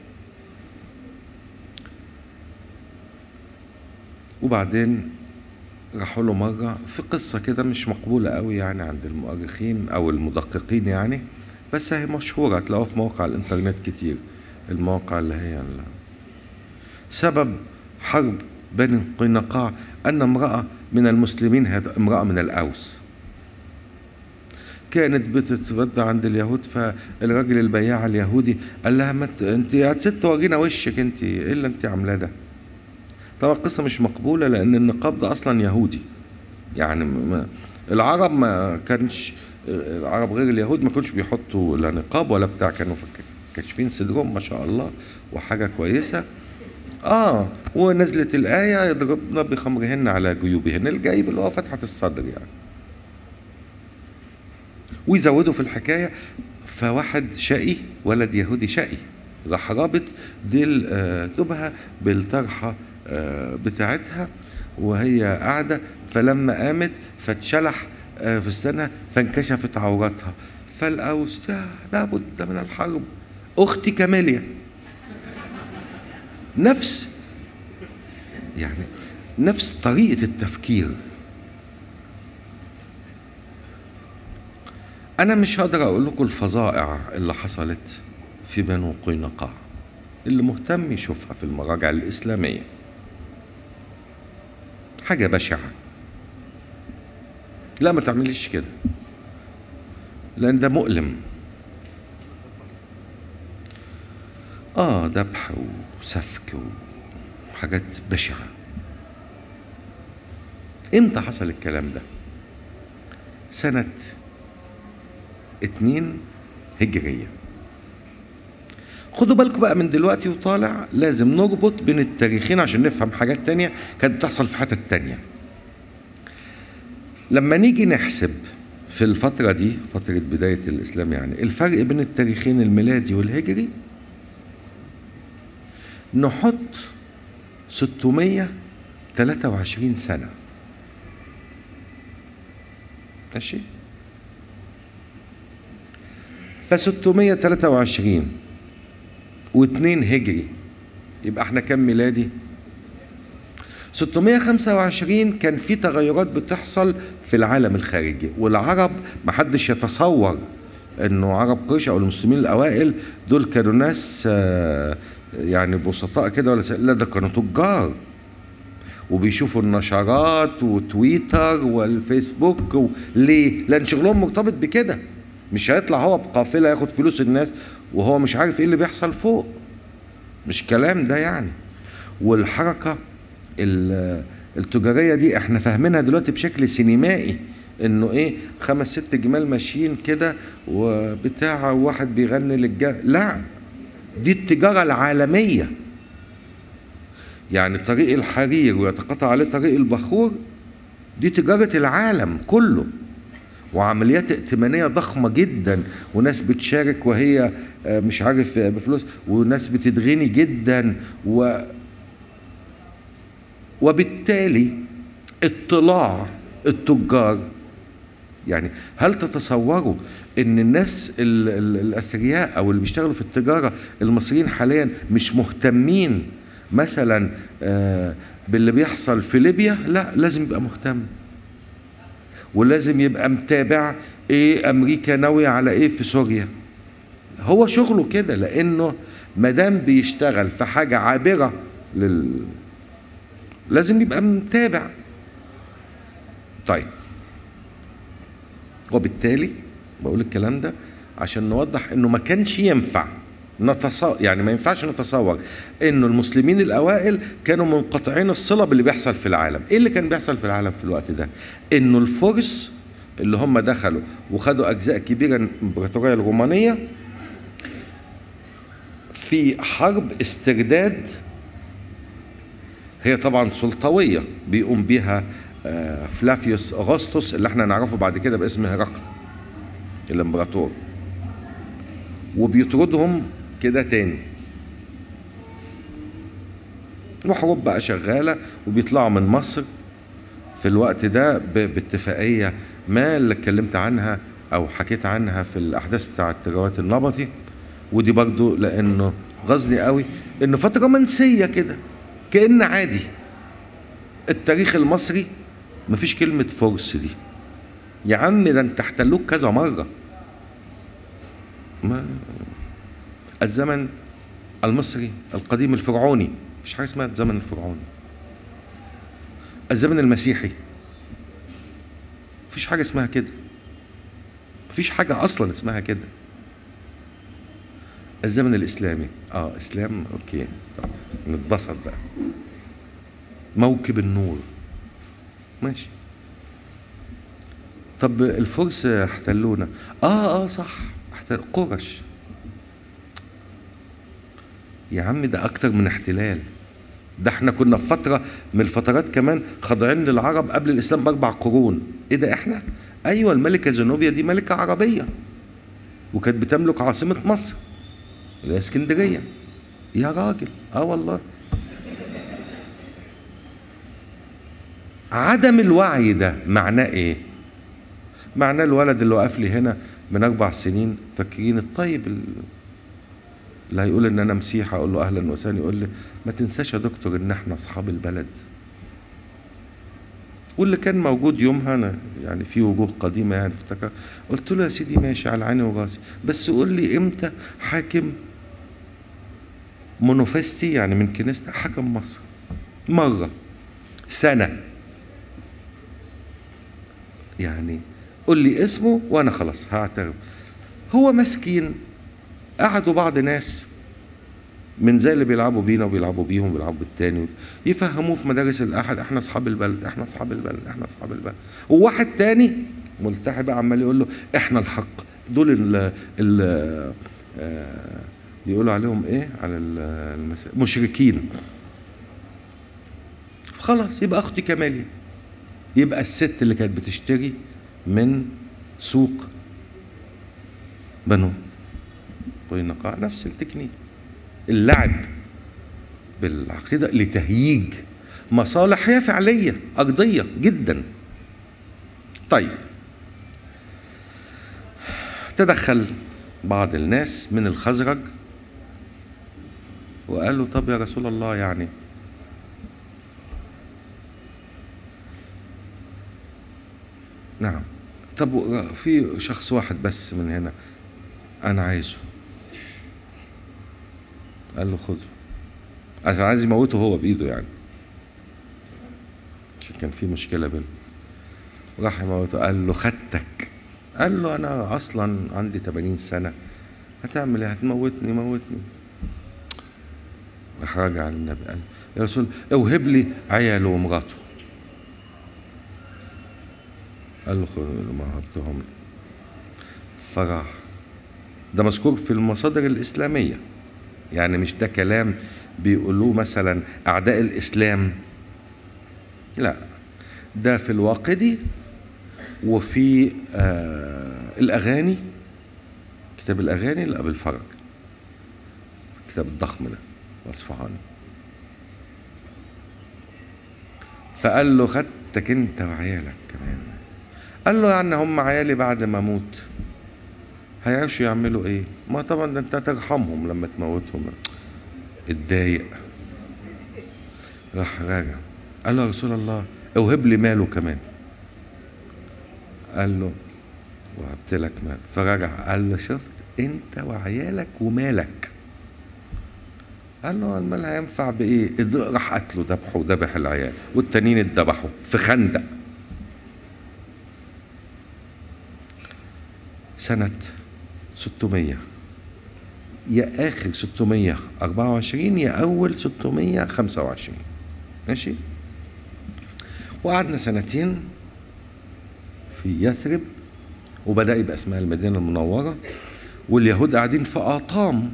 وبعدين راحوا له مره في قصه كده مش مقبوله قوي يعني عند المؤرخين او المدققين يعني بس هي مشهوره تلاقوها في مواقع الانترنت كتير المواقع اللي هي اللي سبب حرب بني قينقاع ان امراه من المسلمين هي امراه من الاوس كانت بتتبدى عند اليهود فالراجل البياع اليهودي قال لها ما انت يا ست ورينا وشك انت ايه اللي انت عاملاه ده طبعا القصه مش مقبوله لان النقاب ده اصلا يهودي يعني ما العرب ما كانش العرب غير اليهود ما كانوش بيحطوا لا نقاب ولا بتاع كانوا كاشفين صدرهم ما شاء الله وحاجه كويسه اه ونزلت الايه يضربن بخمرهن على جيوبهن الجيب اللي هو فتحه الصدر يعني ويزودوا في الحكايه فواحد شقي ولد يهودي شقي راح رابط ديل آه تبها بالطرحه آه بتاعتها وهي قاعده فلما قامت فاتشلح آه فستانها فانكشفت عورتها فالاوس لابد من الحرب اختي كاميليا نفس يعني نفس طريقه التفكير أنا مش هقدر أقول لكم الفظائع اللي حصلت في بنو قينقاع اللي مهتم يشوفها في المراجع الإسلامية حاجة بشعة لا ما تعمليش كده لأن ده مؤلم آه ذبح وسفك حاجات بشعة امتى حصل الكلام ده سنة اتنين هجرية خدوا بالكم بقى من دلوقتي وطالع لازم نربط بين التاريخين عشان نفهم حاجات تانية كانت بتحصل في حتت تانية لما نيجي نحسب في الفترة دي فترة بداية الإسلام يعني الفرق بين التاريخين الميلادي والهجري نحط 623 سنة ماشي ف 623 و2 هجري يبقى احنا كام ميلادي 625 كان في تغيرات بتحصل في العالم الخارجي والعرب محدش يتصور انه عرب قريش او المسلمين الاوائل دول كانوا ناس آه، يعني بسطاء كده ولا س- لا ده كانوا تجار وبيشوفوا النشرات وتويتر والفيسبوك و... ليه؟ لان شغلهم مرتبط بكده مش هيطلع هو بقافله ياخد فلوس الناس وهو مش عارف ايه اللي بيحصل فوق مش كلام ده يعني والحركه ال- التجاريه دي احنا فاهمينها دلوقتي بشكل سينمائي انه ايه خمس ست جمال ماشيين كده وبتاع واحد بيغني للجا لا دي التجاره العالميه يعني طريق الحرير ويتقاطع عليه طريق البخور دي تجاره العالم كله وعمليات ائتمانيه ضخمه جدا وناس بتشارك وهي آه، مش عارف آه، بفلوس وناس بتتغني جدا و وبالتالي اطلاع التجار يعني هل تتصوروا ان الناس ال- ال- الاثرياء او اللي بيشتغلوا في التجاره المصريين حاليا مش مهتمين مثلا آه، باللي بيحصل في ليبيا لا لازم يبقى مهتم ولازم يبقى متابع ايه امريكا ناويه على ايه في سوريا هو شغله كده لانه ما دام بيشتغل في حاجه عابره لل لازم يبقى متابع طيب وبالتالي بقول الكلام ده عشان نوضح انه ما كانش ينفع نتصور يعني ما ينفعش نتصور انه المسلمين الاوائل كانوا منقطعين الصله باللي بيحصل في العالم ايه اللي كان بيحصل في العالم في الوقت ده انه الفرس اللي هم دخلوا وخدوا اجزاء كبيره من الامبراطوريه الرومانيه في حرب استرداد هي طبعا سلطويه بيقوم بيها آه، فلافيوس اغسطس اللي احنا نعرفه بعد كده باسم هرقل الامبراطور وبيطردهم كده تاني وحروب بقى شغاله وبيطلعوا من مصر في الوقت ده ب- باتفاقيه ما اللي اتكلمت عنها او حكيت عنها في الاحداث بتاعه روايه النبطي ودي برضو لانه غزني قوي انه فتره منسيه كده كان عادي التاريخ المصري مفيش كلمه فرس دي يا عم ده انت احتلوك كذا مره ما الزمن المصري القديم الفرعوني مفيش حاجه اسمها الزمن الفرعوني الزمن المسيحي مفيش حاجه اسمها كده مفيش حاجه اصلا اسمها كده الزمن الاسلامي اه اسلام اوكي طب نتبسط بقى موكب النور ماشي طب الفرس احتلونا اه اه صح احتل قرش يا عم ده اكتر من احتلال ده احنا كنا في فتره من الفترات كمان خاضعين للعرب قبل الاسلام باربع قرون ايه ده احنا ايوه الملكه زنوبيا دي ملكه عربيه وكانت بتملك عاصمه مصر اللي هي اسكندريه يا راجل اه والله عدم الوعي ده معناه ايه معناه الولد اللي وقف لي هنا من اربع سنين فاكرين الطيب ال- اللي هيقول ان انا مسيحي اقول له اهلا وسهلا يقول لي ما تنساش يا دكتور ان احنا اصحاب البلد واللي كان موجود يومها انا يعني في وجوه قديمه يعني افتكر قلت له يا سيدي ماشي على عيني وراسي بس قول لي امتى حاكم مونوفستي يعني من كنيسة حكم مصر مرة سنة يعني قول لي اسمه وانا خلاص هعترف هو مسكين قعدوا بعض ناس من زي اللي بيلعبوا بينا وبيلعبوا بيهم وبيلعبوا بالتاني يفهموه في مدارس الاحد احنا اصحاب البلد احنا اصحاب البلد احنا اصحاب البلد وواحد تاني ملتحي بقى عمال يقول له احنا الحق دول ال ال آه، بيقولوا عليهم ايه على ال- المس... مشركين خلاص يبقى اختي كمالية يبقى الست اللي كانت بتشتري من سوق بنو قينقاع نفس التكنيك اللعب بالعقيدة لتهييج مصالح هي فعلية أرضية جدا طيب تدخل بعض الناس من الخزرج وقال له طب يا رسول الله يعني نعم طب في شخص واحد بس من هنا انا عايزه قال له خده عشان عايز يموته هو بايده يعني عشان كان في مشكله بينهم راح يموته قال له خدتك قال له انا اصلا عندي 80 سنه هتعمل ايه هتموتني موتني راح راجع للنبي قال يا رسول اوهب لي عياله ومراته قال له خد- ما هبتهم لي. فراح ده مذكور في المصادر الإسلامية يعني مش ده كلام بيقولوه مثلا أعداء الإسلام لا ده في الواقدي وفي آه الأغاني كتاب الأغاني لأبي الفرج الكتاب الضخم ده الأصفهاني فقال له خدتك انت وعيالك كمان قال له يعني هم عيالي بعد ما اموت هيعيشوا يعملوا ايه ما طبعا ده انت هترحمهم لما تموتهم اتضايق راح راجع قال له يا رسول الله اوهب لي ماله كمان قال له وهبت لك مال فرجع قال له شفت انت وعيالك ومالك قال له المال هينفع بايه إذ- راح قتله ذبحه وذبح العيال والتانيين اتذبحوا في خندق سنة 600 يا آخر 624 يا أول 625 ماشي وقعدنا سنتين في يثرب وبدأ يبقى اسمها المدينة المنورة واليهود قاعدين في آطام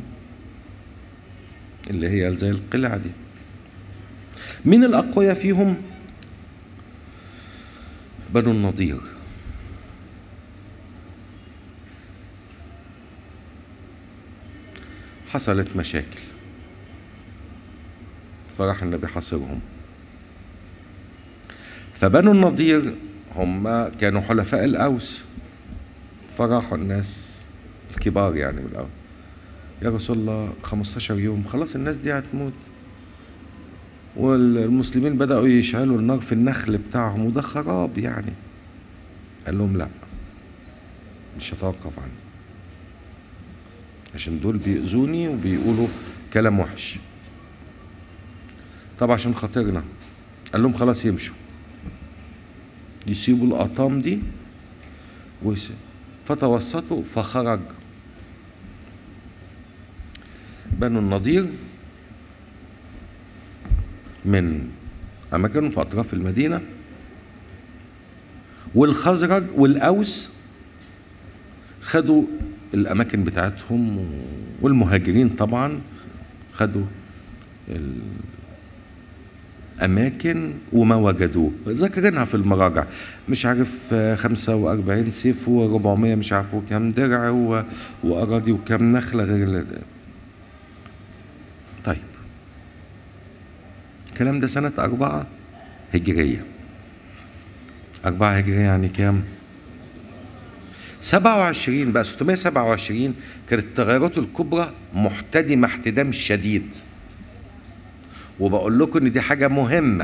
اللي هي زي القلعة دي مين الأقوياء فيهم بنو النضير حصلت مشاكل فراح النبي حاصرهم فبنو النضير هم كانوا حلفاء الأوس فراحوا الناس الكبار يعني من الأول يا رسول الله 15 يوم خلاص الناس دي هتموت والمسلمين بدأوا يشعلوا النار في النخل بتاعهم وده خراب يعني قال لهم لا مش هتوقف عنه عشان دول بيأذوني وبيقولوا كلام وحش طب عشان خاطرنا قال لهم خلاص يمشوا يسيبوا الأطام دي ويس- فتوسطوا فخرج بنو النضير من أماكن في أطراف المدينة والخزرج والأوس خدوا الأماكن بتاعتهم والمهاجرين طبعا خدوا الأماكن وما وجدوه ذاكرينها في المراجع مش عارف آه، 45 سيف و400 مش عارف وكام درع و- وأراضي وكام نخلة غير ال- طيب الكلام ده سنة أربعة هجرية أربعة هجرية يعني كام؟ 27 بقى 627 كانت التغيرات الكبرى محتدمة احتدام شديد وبقول لكم ان دي حاجة مهمة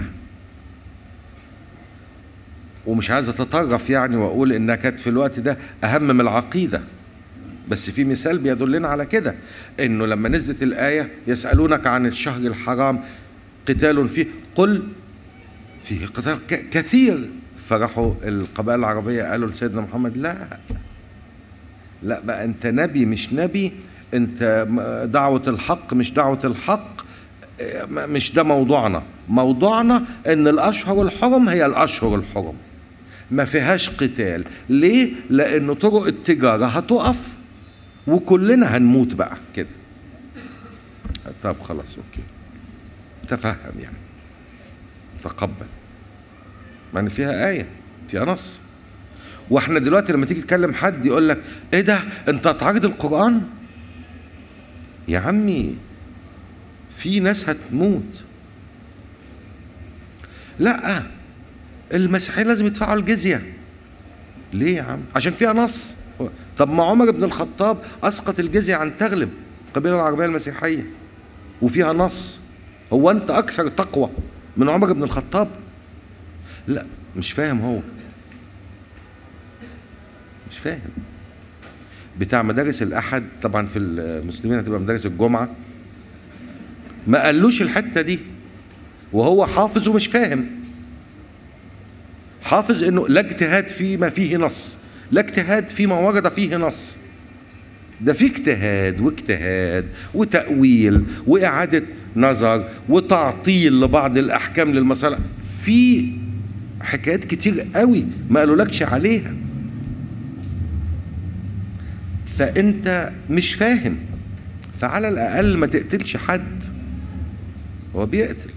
ومش عايز اتطرف يعني واقول انها كانت في الوقت ده اهم من العقيدة بس في مثال بيدلنا على كده انه لما نزلت الآية يسألونك عن الشهر الحرام قتال فيه قل فيه قتال ك- كثير فراحوا القبائل العربية قالوا لسيدنا محمد لا لا بقى انت نبي مش نبي انت م- دعوة الحق مش دعوة الحق اه، م- مش ده موضوعنا موضوعنا ان الاشهر الحرم هي الاشهر الحرم ما فيهاش قتال ليه لان طرق التجارة هتقف وكلنا هنموت بقى كده طب خلاص اوكي تفهم يعني تقبل يعني فيها آية فيها نص واحنا دلوقتي لما تيجي تكلم حد يقول لك ايه ده انت هتعارض القرآن يا عمي في ناس هتموت لا المسيحيين لازم يدفعوا الجزية ليه يا عم عشان فيها نص طب ما عمر بن الخطاب اسقط الجزية عن تغلب القبيلة العربية المسيحية وفيها نص هو انت اكثر تقوى من عمر بن الخطاب لا مش فاهم هو مش فاهم بتاع مدارس الاحد طبعا في المسلمين هتبقى مدارس الجمعه ما قالوش الحته دي وهو حافظ ومش فاهم حافظ انه لا اجتهاد فيما فيه نص لا اجتهاد فيما ورد فيه نص ده في اجتهاد واجتهاد وتأويل وإعادة نظر وتعطيل لبعض الأحكام للمسألة في حكايات كتير قوي ما قالولكش عليها فأنت مش فاهم فعلى الأقل ما تقتلش حد هو بيقتل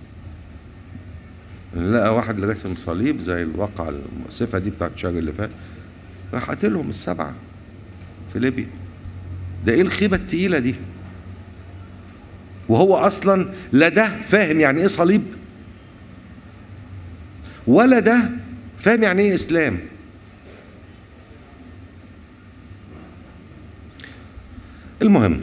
لقى واحد اللي رسم صليب زي الواقعة المؤسفة دي بتاعت الشهر اللي فات راح قتلهم السبعة في ليبيا ده ايه الخيبة التقيلة دي وهو اصلا لا ده فاهم يعني ايه صليب ولا ده فاهم يعني ايه اسلام المهم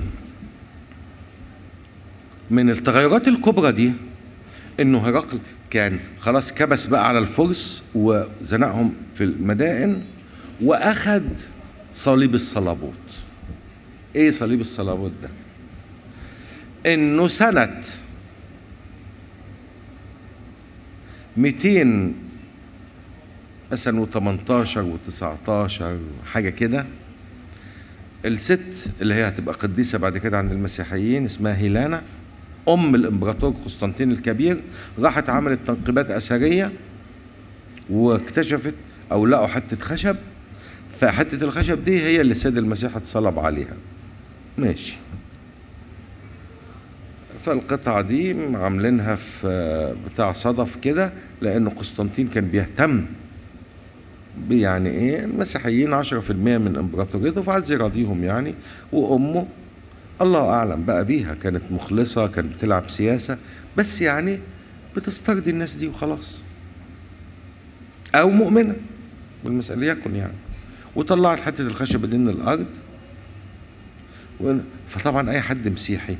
من التغيرات الكبرى دي انه هرقل كان خلاص كبس بقى على الفرس وزنقهم في المدائن واخد صليب الصلابوت ايه صليب الصلابوت ده انه سنة 200 مثلا و18 و19 حاجة كده الست اللي هي هتبقى قديسة بعد كده عند المسيحيين اسمها هيلانا أم الإمبراطور قسطنطين الكبير راحت عملت تنقيبات أثرية واكتشفت أو لقوا حتة خشب فحتة الخشب دي هي اللي السيد المسيح اتصلب عليها ماشي فالقطعة دي عاملينها في بتاع صدف كده لأن قسطنطين كان بيهتم يعني ايه المسيحيين 10% من امبراطوريته فعايز يراضيهم يعني وامه الله اعلم بقى بيها كانت مخلصه كانت بتلعب سياسه بس يعني بتسترضي الناس دي وخلاص او مؤمنه بالمسألة يكن يعني وطلعت حته الخشبه دي من الارض فطبعا اي حد مسيحي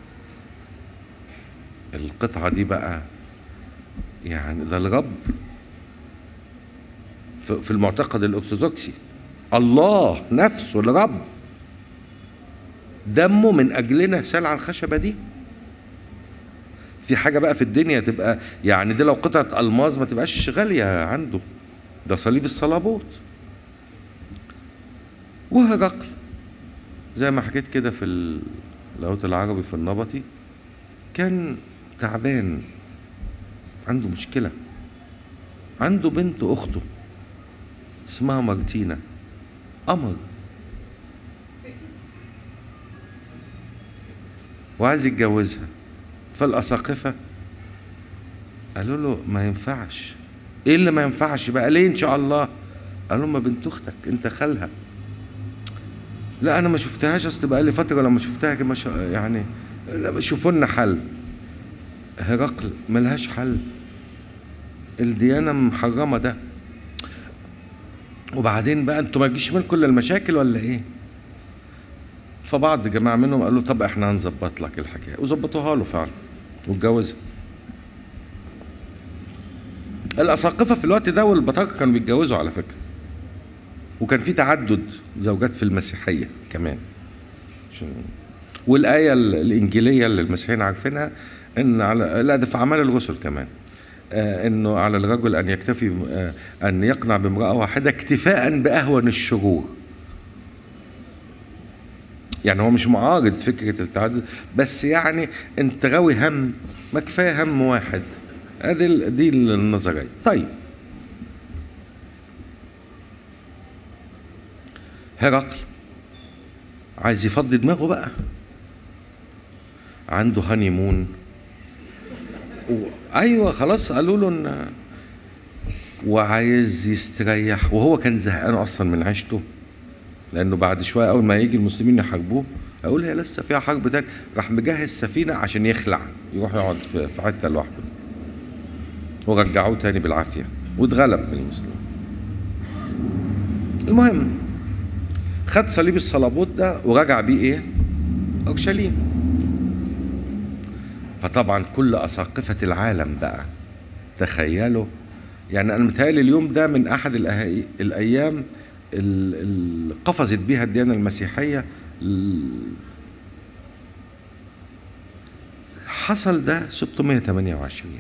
القطعه دي بقى يعني ده الرب في المعتقد الارثوذكسي الله نفسه الرب دمه من اجلنا سال على الخشبه دي في حاجه بقى في الدنيا تبقى يعني دي لو قطعه الماظ ما تبقاش غاليه عنده ده صليب الصلابوت وهرقل زي ما حكيت كده في اللاهوت العربي في النبطي كان تعبان عنده مشكله عنده بنت اخته اسمها مارتينا قمر وعايز يتجوزها فالأساقفة قالوا له ما ينفعش ايه اللي ما ينفعش بقى ليه ان شاء الله قالوا ما بنت اختك انت خالها لا انا ما شفتهاش اصل بقى لي فتره لما شفتها كما يعني شوفوا لنا حل هرقل ملهاش حل الديانه محرمه ده وبعدين بقى انتوا ما تجيش من كل المشاكل ولا ايه فبعض جماعة منهم قالوا طب احنا هنظبط لك الحكاية وظبطوها له فعلا واتجوزها الأساقفة في الوقت ده والبطاركة كانوا بيتجوزوا على فكرة وكان في تعدد زوجات في المسيحية كمان والآية الإنجيلية اللي المسيحيين عارفينها إن على لا ده في أعمال الرسل كمان آه انه على الرجل ان يكتفي آه ان يقنع بامراه واحده اكتفاء باهون الشرور يعني هو مش معارض فكره التعدد بس يعني انت غاوي هم ما كفايه هم واحد ادي ال- دي النظريه طيب هرقل عايز يفضي دماغه بقى عنده هاني مون و... ايوه خلاص قالوا له ان وعايز يستريح وهو كان زهقان اصلا من عيشته لانه بعد شويه اول ما يجي المسلمين يحاربوه اقول هي لسه فيها حرب تاني راح مجهز سفينه عشان يخلع يروح يقعد في في حته لوحده ورجعوه تاني بالعافيه واتغلب من المسلمين المهم خد صليب الصليبوت ده ورجع بيه ايه اورشليم فطبعا كل اساقفه العالم بقى تخيلوا يعني انا متهيألي اليوم ده من احد الأهي- الايام اللي قفزت بيها الديانه المسيحيه ال- حصل ده 628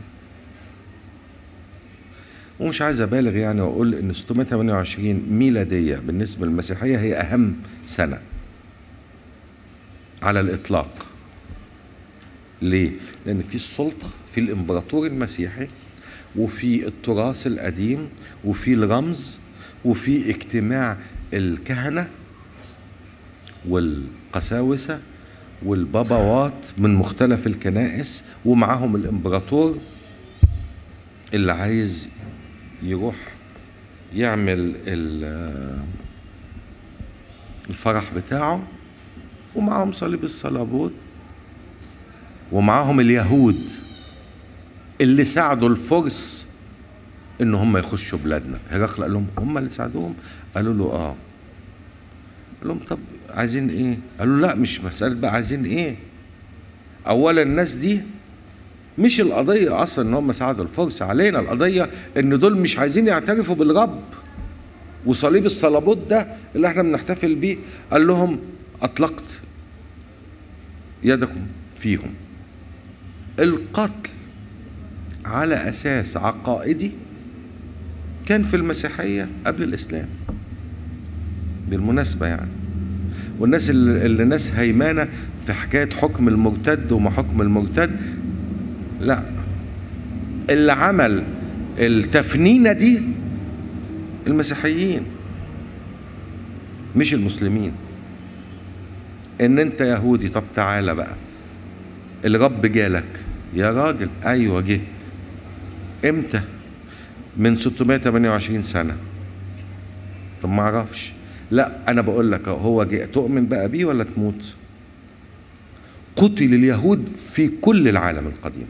ومش عايز ابالغ يعني واقول ان 628 ميلاديه بالنسبه للمسيحيه هي اهم سنه على الاطلاق ليه؟ لان في السلطه في الامبراطور المسيحي وفي التراث القديم وفي الرمز وفي اجتماع الكهنه والقساوسه والباباوات من مختلف الكنائس ومعاهم الامبراطور اللي عايز يروح يعمل ال- الفرح بتاعه ومعاهم صليب الصليبوت ومعاهم اليهود اللي ساعدوا الفرس ان هم يخشوا بلادنا هرقل قال لهم هم اللي ساعدوهم قالوا له اه قال لهم طب عايزين ايه قالوا لا مش مسألة بقى عايزين ايه اولا الناس دي مش القضية أصلا إن هم ساعدوا الفرس علينا القضية إن دول مش عايزين يعترفوا بالرب وصليب الصليبوت ده اللي احنا بنحتفل بيه قال لهم أطلقت يدكم فيهم القتل على أساس عقائدي كان في المسيحية قبل الإسلام بالمناسبة يعني والناس اللي, اللي ناس هيمانة في حكاية حكم المرتد وما حكم المرتد لا اللي عمل التفنينة دي المسيحيين مش المسلمين ان انت يهودي طب تعالى بقى الرب جالك يا راجل ايوه جه امتى من 628 سنه طب ما اعرفش لا انا بقول لك هو جه تؤمن بقى بيه ولا تموت قتل اليهود في كل العالم القديم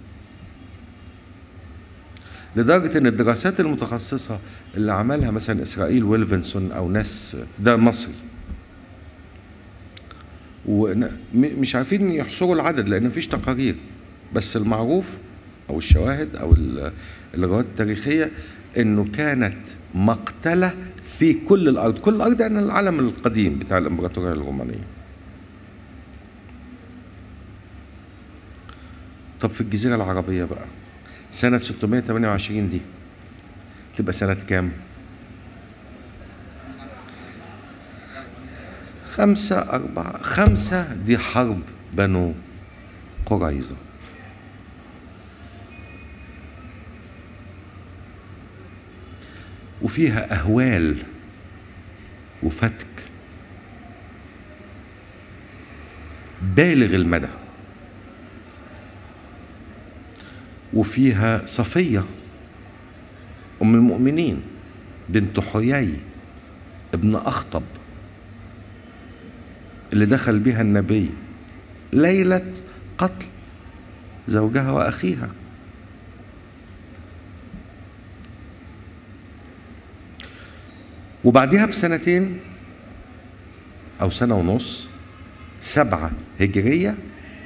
لدرجة إن الدراسات المتخصصة اللي عملها مثلا إسرائيل ويلفنسون أو ناس ده مصري ومش عارفين يحصروا العدد لأن مفيش تقارير بس المعروف أو الشواهد أو ال- الروايات التاريخية إنه كانت مقتلة في كل الأرض كل الأرض يعني العالم القديم بتاع الإمبراطورية الرومانية طب في الجزيرة العربية بقى سنة 628 دي تبقى سنة كام؟ خمسة أربعة خمسة دي حرب بنو قريظة وفيها أهوال وفتك بالغ المدى وفيها صفية أم المؤمنين بنت حيي ابن أخطب اللي دخل بها النبي ليلة قتل زوجها وأخيها وبعدها بسنتين أو سنة ونص سبعة هجرية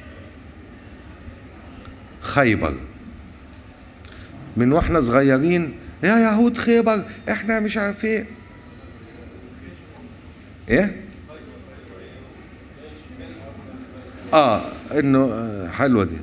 خيبر من واحنا صغيرين يا يهود خيبر احنا مش عارف ايه ايه اه انه آه، حلوه دي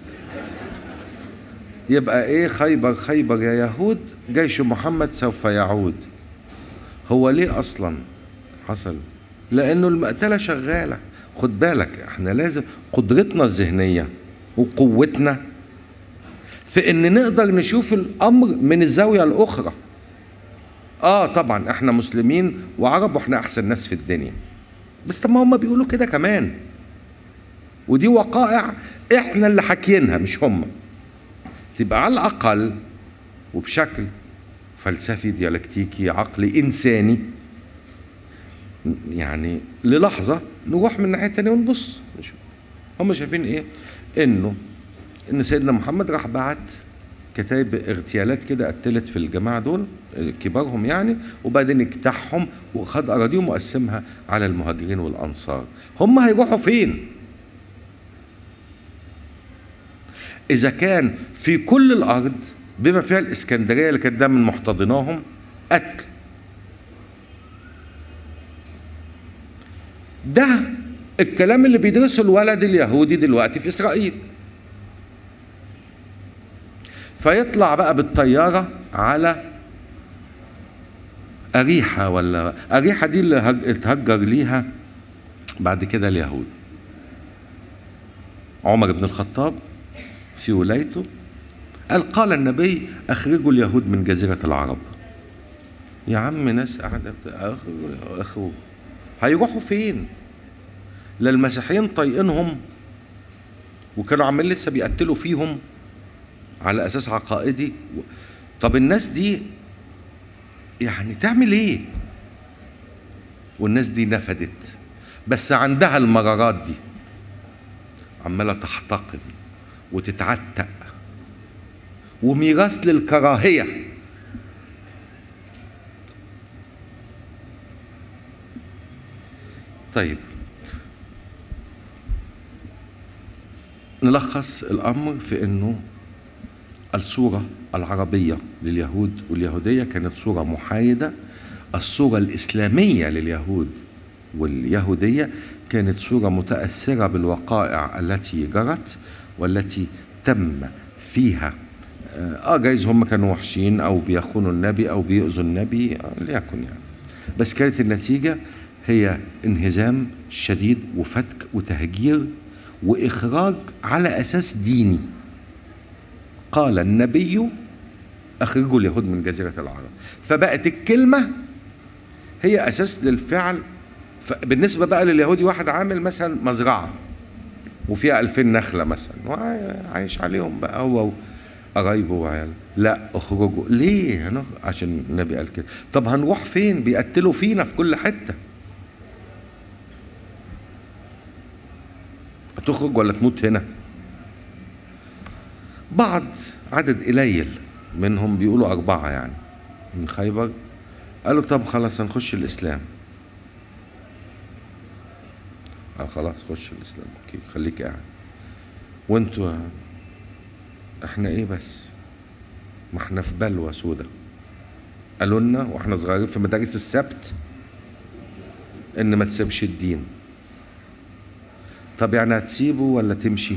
يبقى ايه خيبر خيبر يا يهود جيش محمد سوف يعود هو ليه اصلا حصل لانه المقتله شغاله خد بالك احنا لازم قدرتنا الذهنيه وقوتنا في ان نقدر نشوف الامر من الزاويه الاخرى اه طبعا احنا مسلمين وعرب واحنا احسن ناس في الدنيا بس طب ما هم بيقولوا كده كمان ودي وقائع احنا اللي حاكيينها مش هم تبقى على الاقل وبشكل فلسفي ديالكتيكي عقلي انساني يعني للحظه نروح من ناحيه تانية ونبص نشوف هم شايفين ايه انه ان سيدنا محمد راح بعت كتايب اغتيالات كده قتلت في الجماعه دول كبارهم يعني وبعدين اجتاحهم وخد اراضيهم وقسمها على المهاجرين والانصار هم هيروحوا فين اذا كان في كل الارض بما فيها الاسكندريه اللي كانت دايما محتضناهم قتل ده الكلام اللي بيدرسه الولد اليهودي دلوقتي في اسرائيل فيطلع بقى بالطياره على أريحة ولا أريحة دي اللي اتهجر ليها بعد كده اليهود عمر بن الخطاب في ولايته قال قال النبي أخرجوا اليهود من جزيرة العرب يا عم ناس قاعدة أخرج هيروحوا فين لا المسيحيين طايقينهم وكانوا عمالين لسه بيقتلوا فيهم على أساس عقائدي طب الناس دي يعني تعمل ايه والناس دي نفدت بس عندها المرارات دي عماله تحتقن وتتعتق وميراث للكراهيه طيب نلخص الامر في انه الصوره العربية لليهود واليهودية كانت صورة محايدة الصورة الإسلامية لليهود واليهودية كانت صورة متأثرة بالوقائع التي جرت والتي تم فيها اه جايز هم كانوا وحشين او بيخونوا النبي او بيؤذوا النبي آه ليكن يعني بس كانت النتيجة هي انهزام شديد وفتك وتهجير واخراج على اساس ديني قال النبي اخرجوا اليهود من جزيره العرب فبقت الكلمه هي اساس للفعل بالنسبه بقى لليهودي واحد عامل مثلا مزرعه وفيها ألفين نخله مثلا وعايش عليهم بقى هو قرايبه وعيال لا اخرجوا ليه عشان النبي قال كده طب هنروح فين بيقتلوا فينا في كل حته هتخرج ولا تموت هنا بعض عدد قليل منهم بيقولوا أربعة يعني من خيبر قالوا طب خلاص هنخش الإسلام قال خلاص خش الإسلام أوكي خليك قاعد وانتوا احنا ايه بس ما احنا في بلوى سودة قالوا لنا واحنا صغيرين في مدارس السبت ان ما تسيبش الدين طب يعني هتسيبه ولا تمشي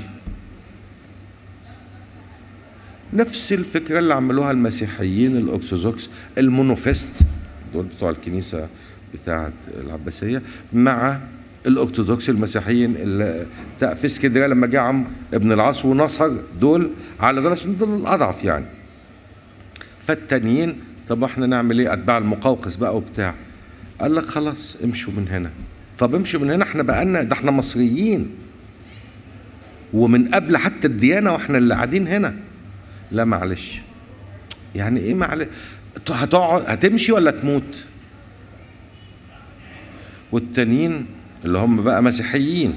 نفس الفكره اللي عملوها المسيحيين الارثوذكس المونوفيست دول بتوع الكنيسه بتاعه العباسيه مع الارثوذكس المسيحيين اللي في اسكندريه لما جه عم ابن العاص ونصر دول على دول عشان دول الاضعف يعني فالتانيين طب احنا نعمل ايه اتباع المقوقس بقى وبتاع قال لك خلاص امشوا من هنا طب امشوا من هنا احنا بقالنا ده احنا مصريين ومن قبل حتى الديانه واحنا اللي قاعدين هنا لا معلش يعني ايه معلش هتقعد هتمشي ولا تموت والتانيين اللي هم بقى مسيحيين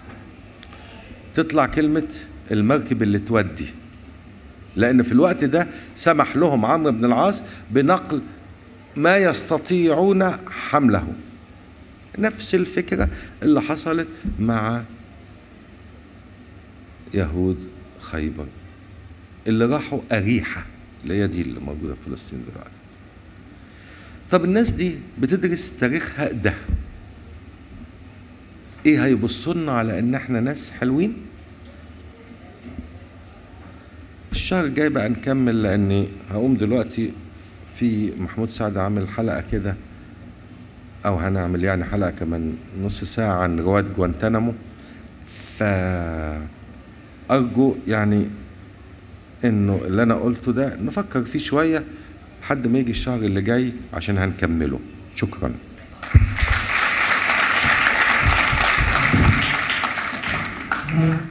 تطلع كلمة المركب اللي تودي لأن في الوقت ده سمح لهم عمرو بن العاص بنقل ما يستطيعون حمله نفس الفكرة اللي حصلت مع يهود خيبر اللي راحوا أريحة اللي هي دي اللي موجودة في فلسطين دلوقتي طب الناس دي بتدرس تاريخها ده ايه هيبصوا لنا على ان احنا ناس حلوين الشهر الجاي بقى نكمل لاني هقوم دلوقتي في محمود سعد عامل حلقه كده او هنعمل يعني حلقه كمان نص ساعه عن رواد جوانتانامو فارجو يعني انه اللي انا قلته ده نفكر فيه شويه لحد ما يجي الشهر اللي جاي عشان هنكمله شكرا Thank you.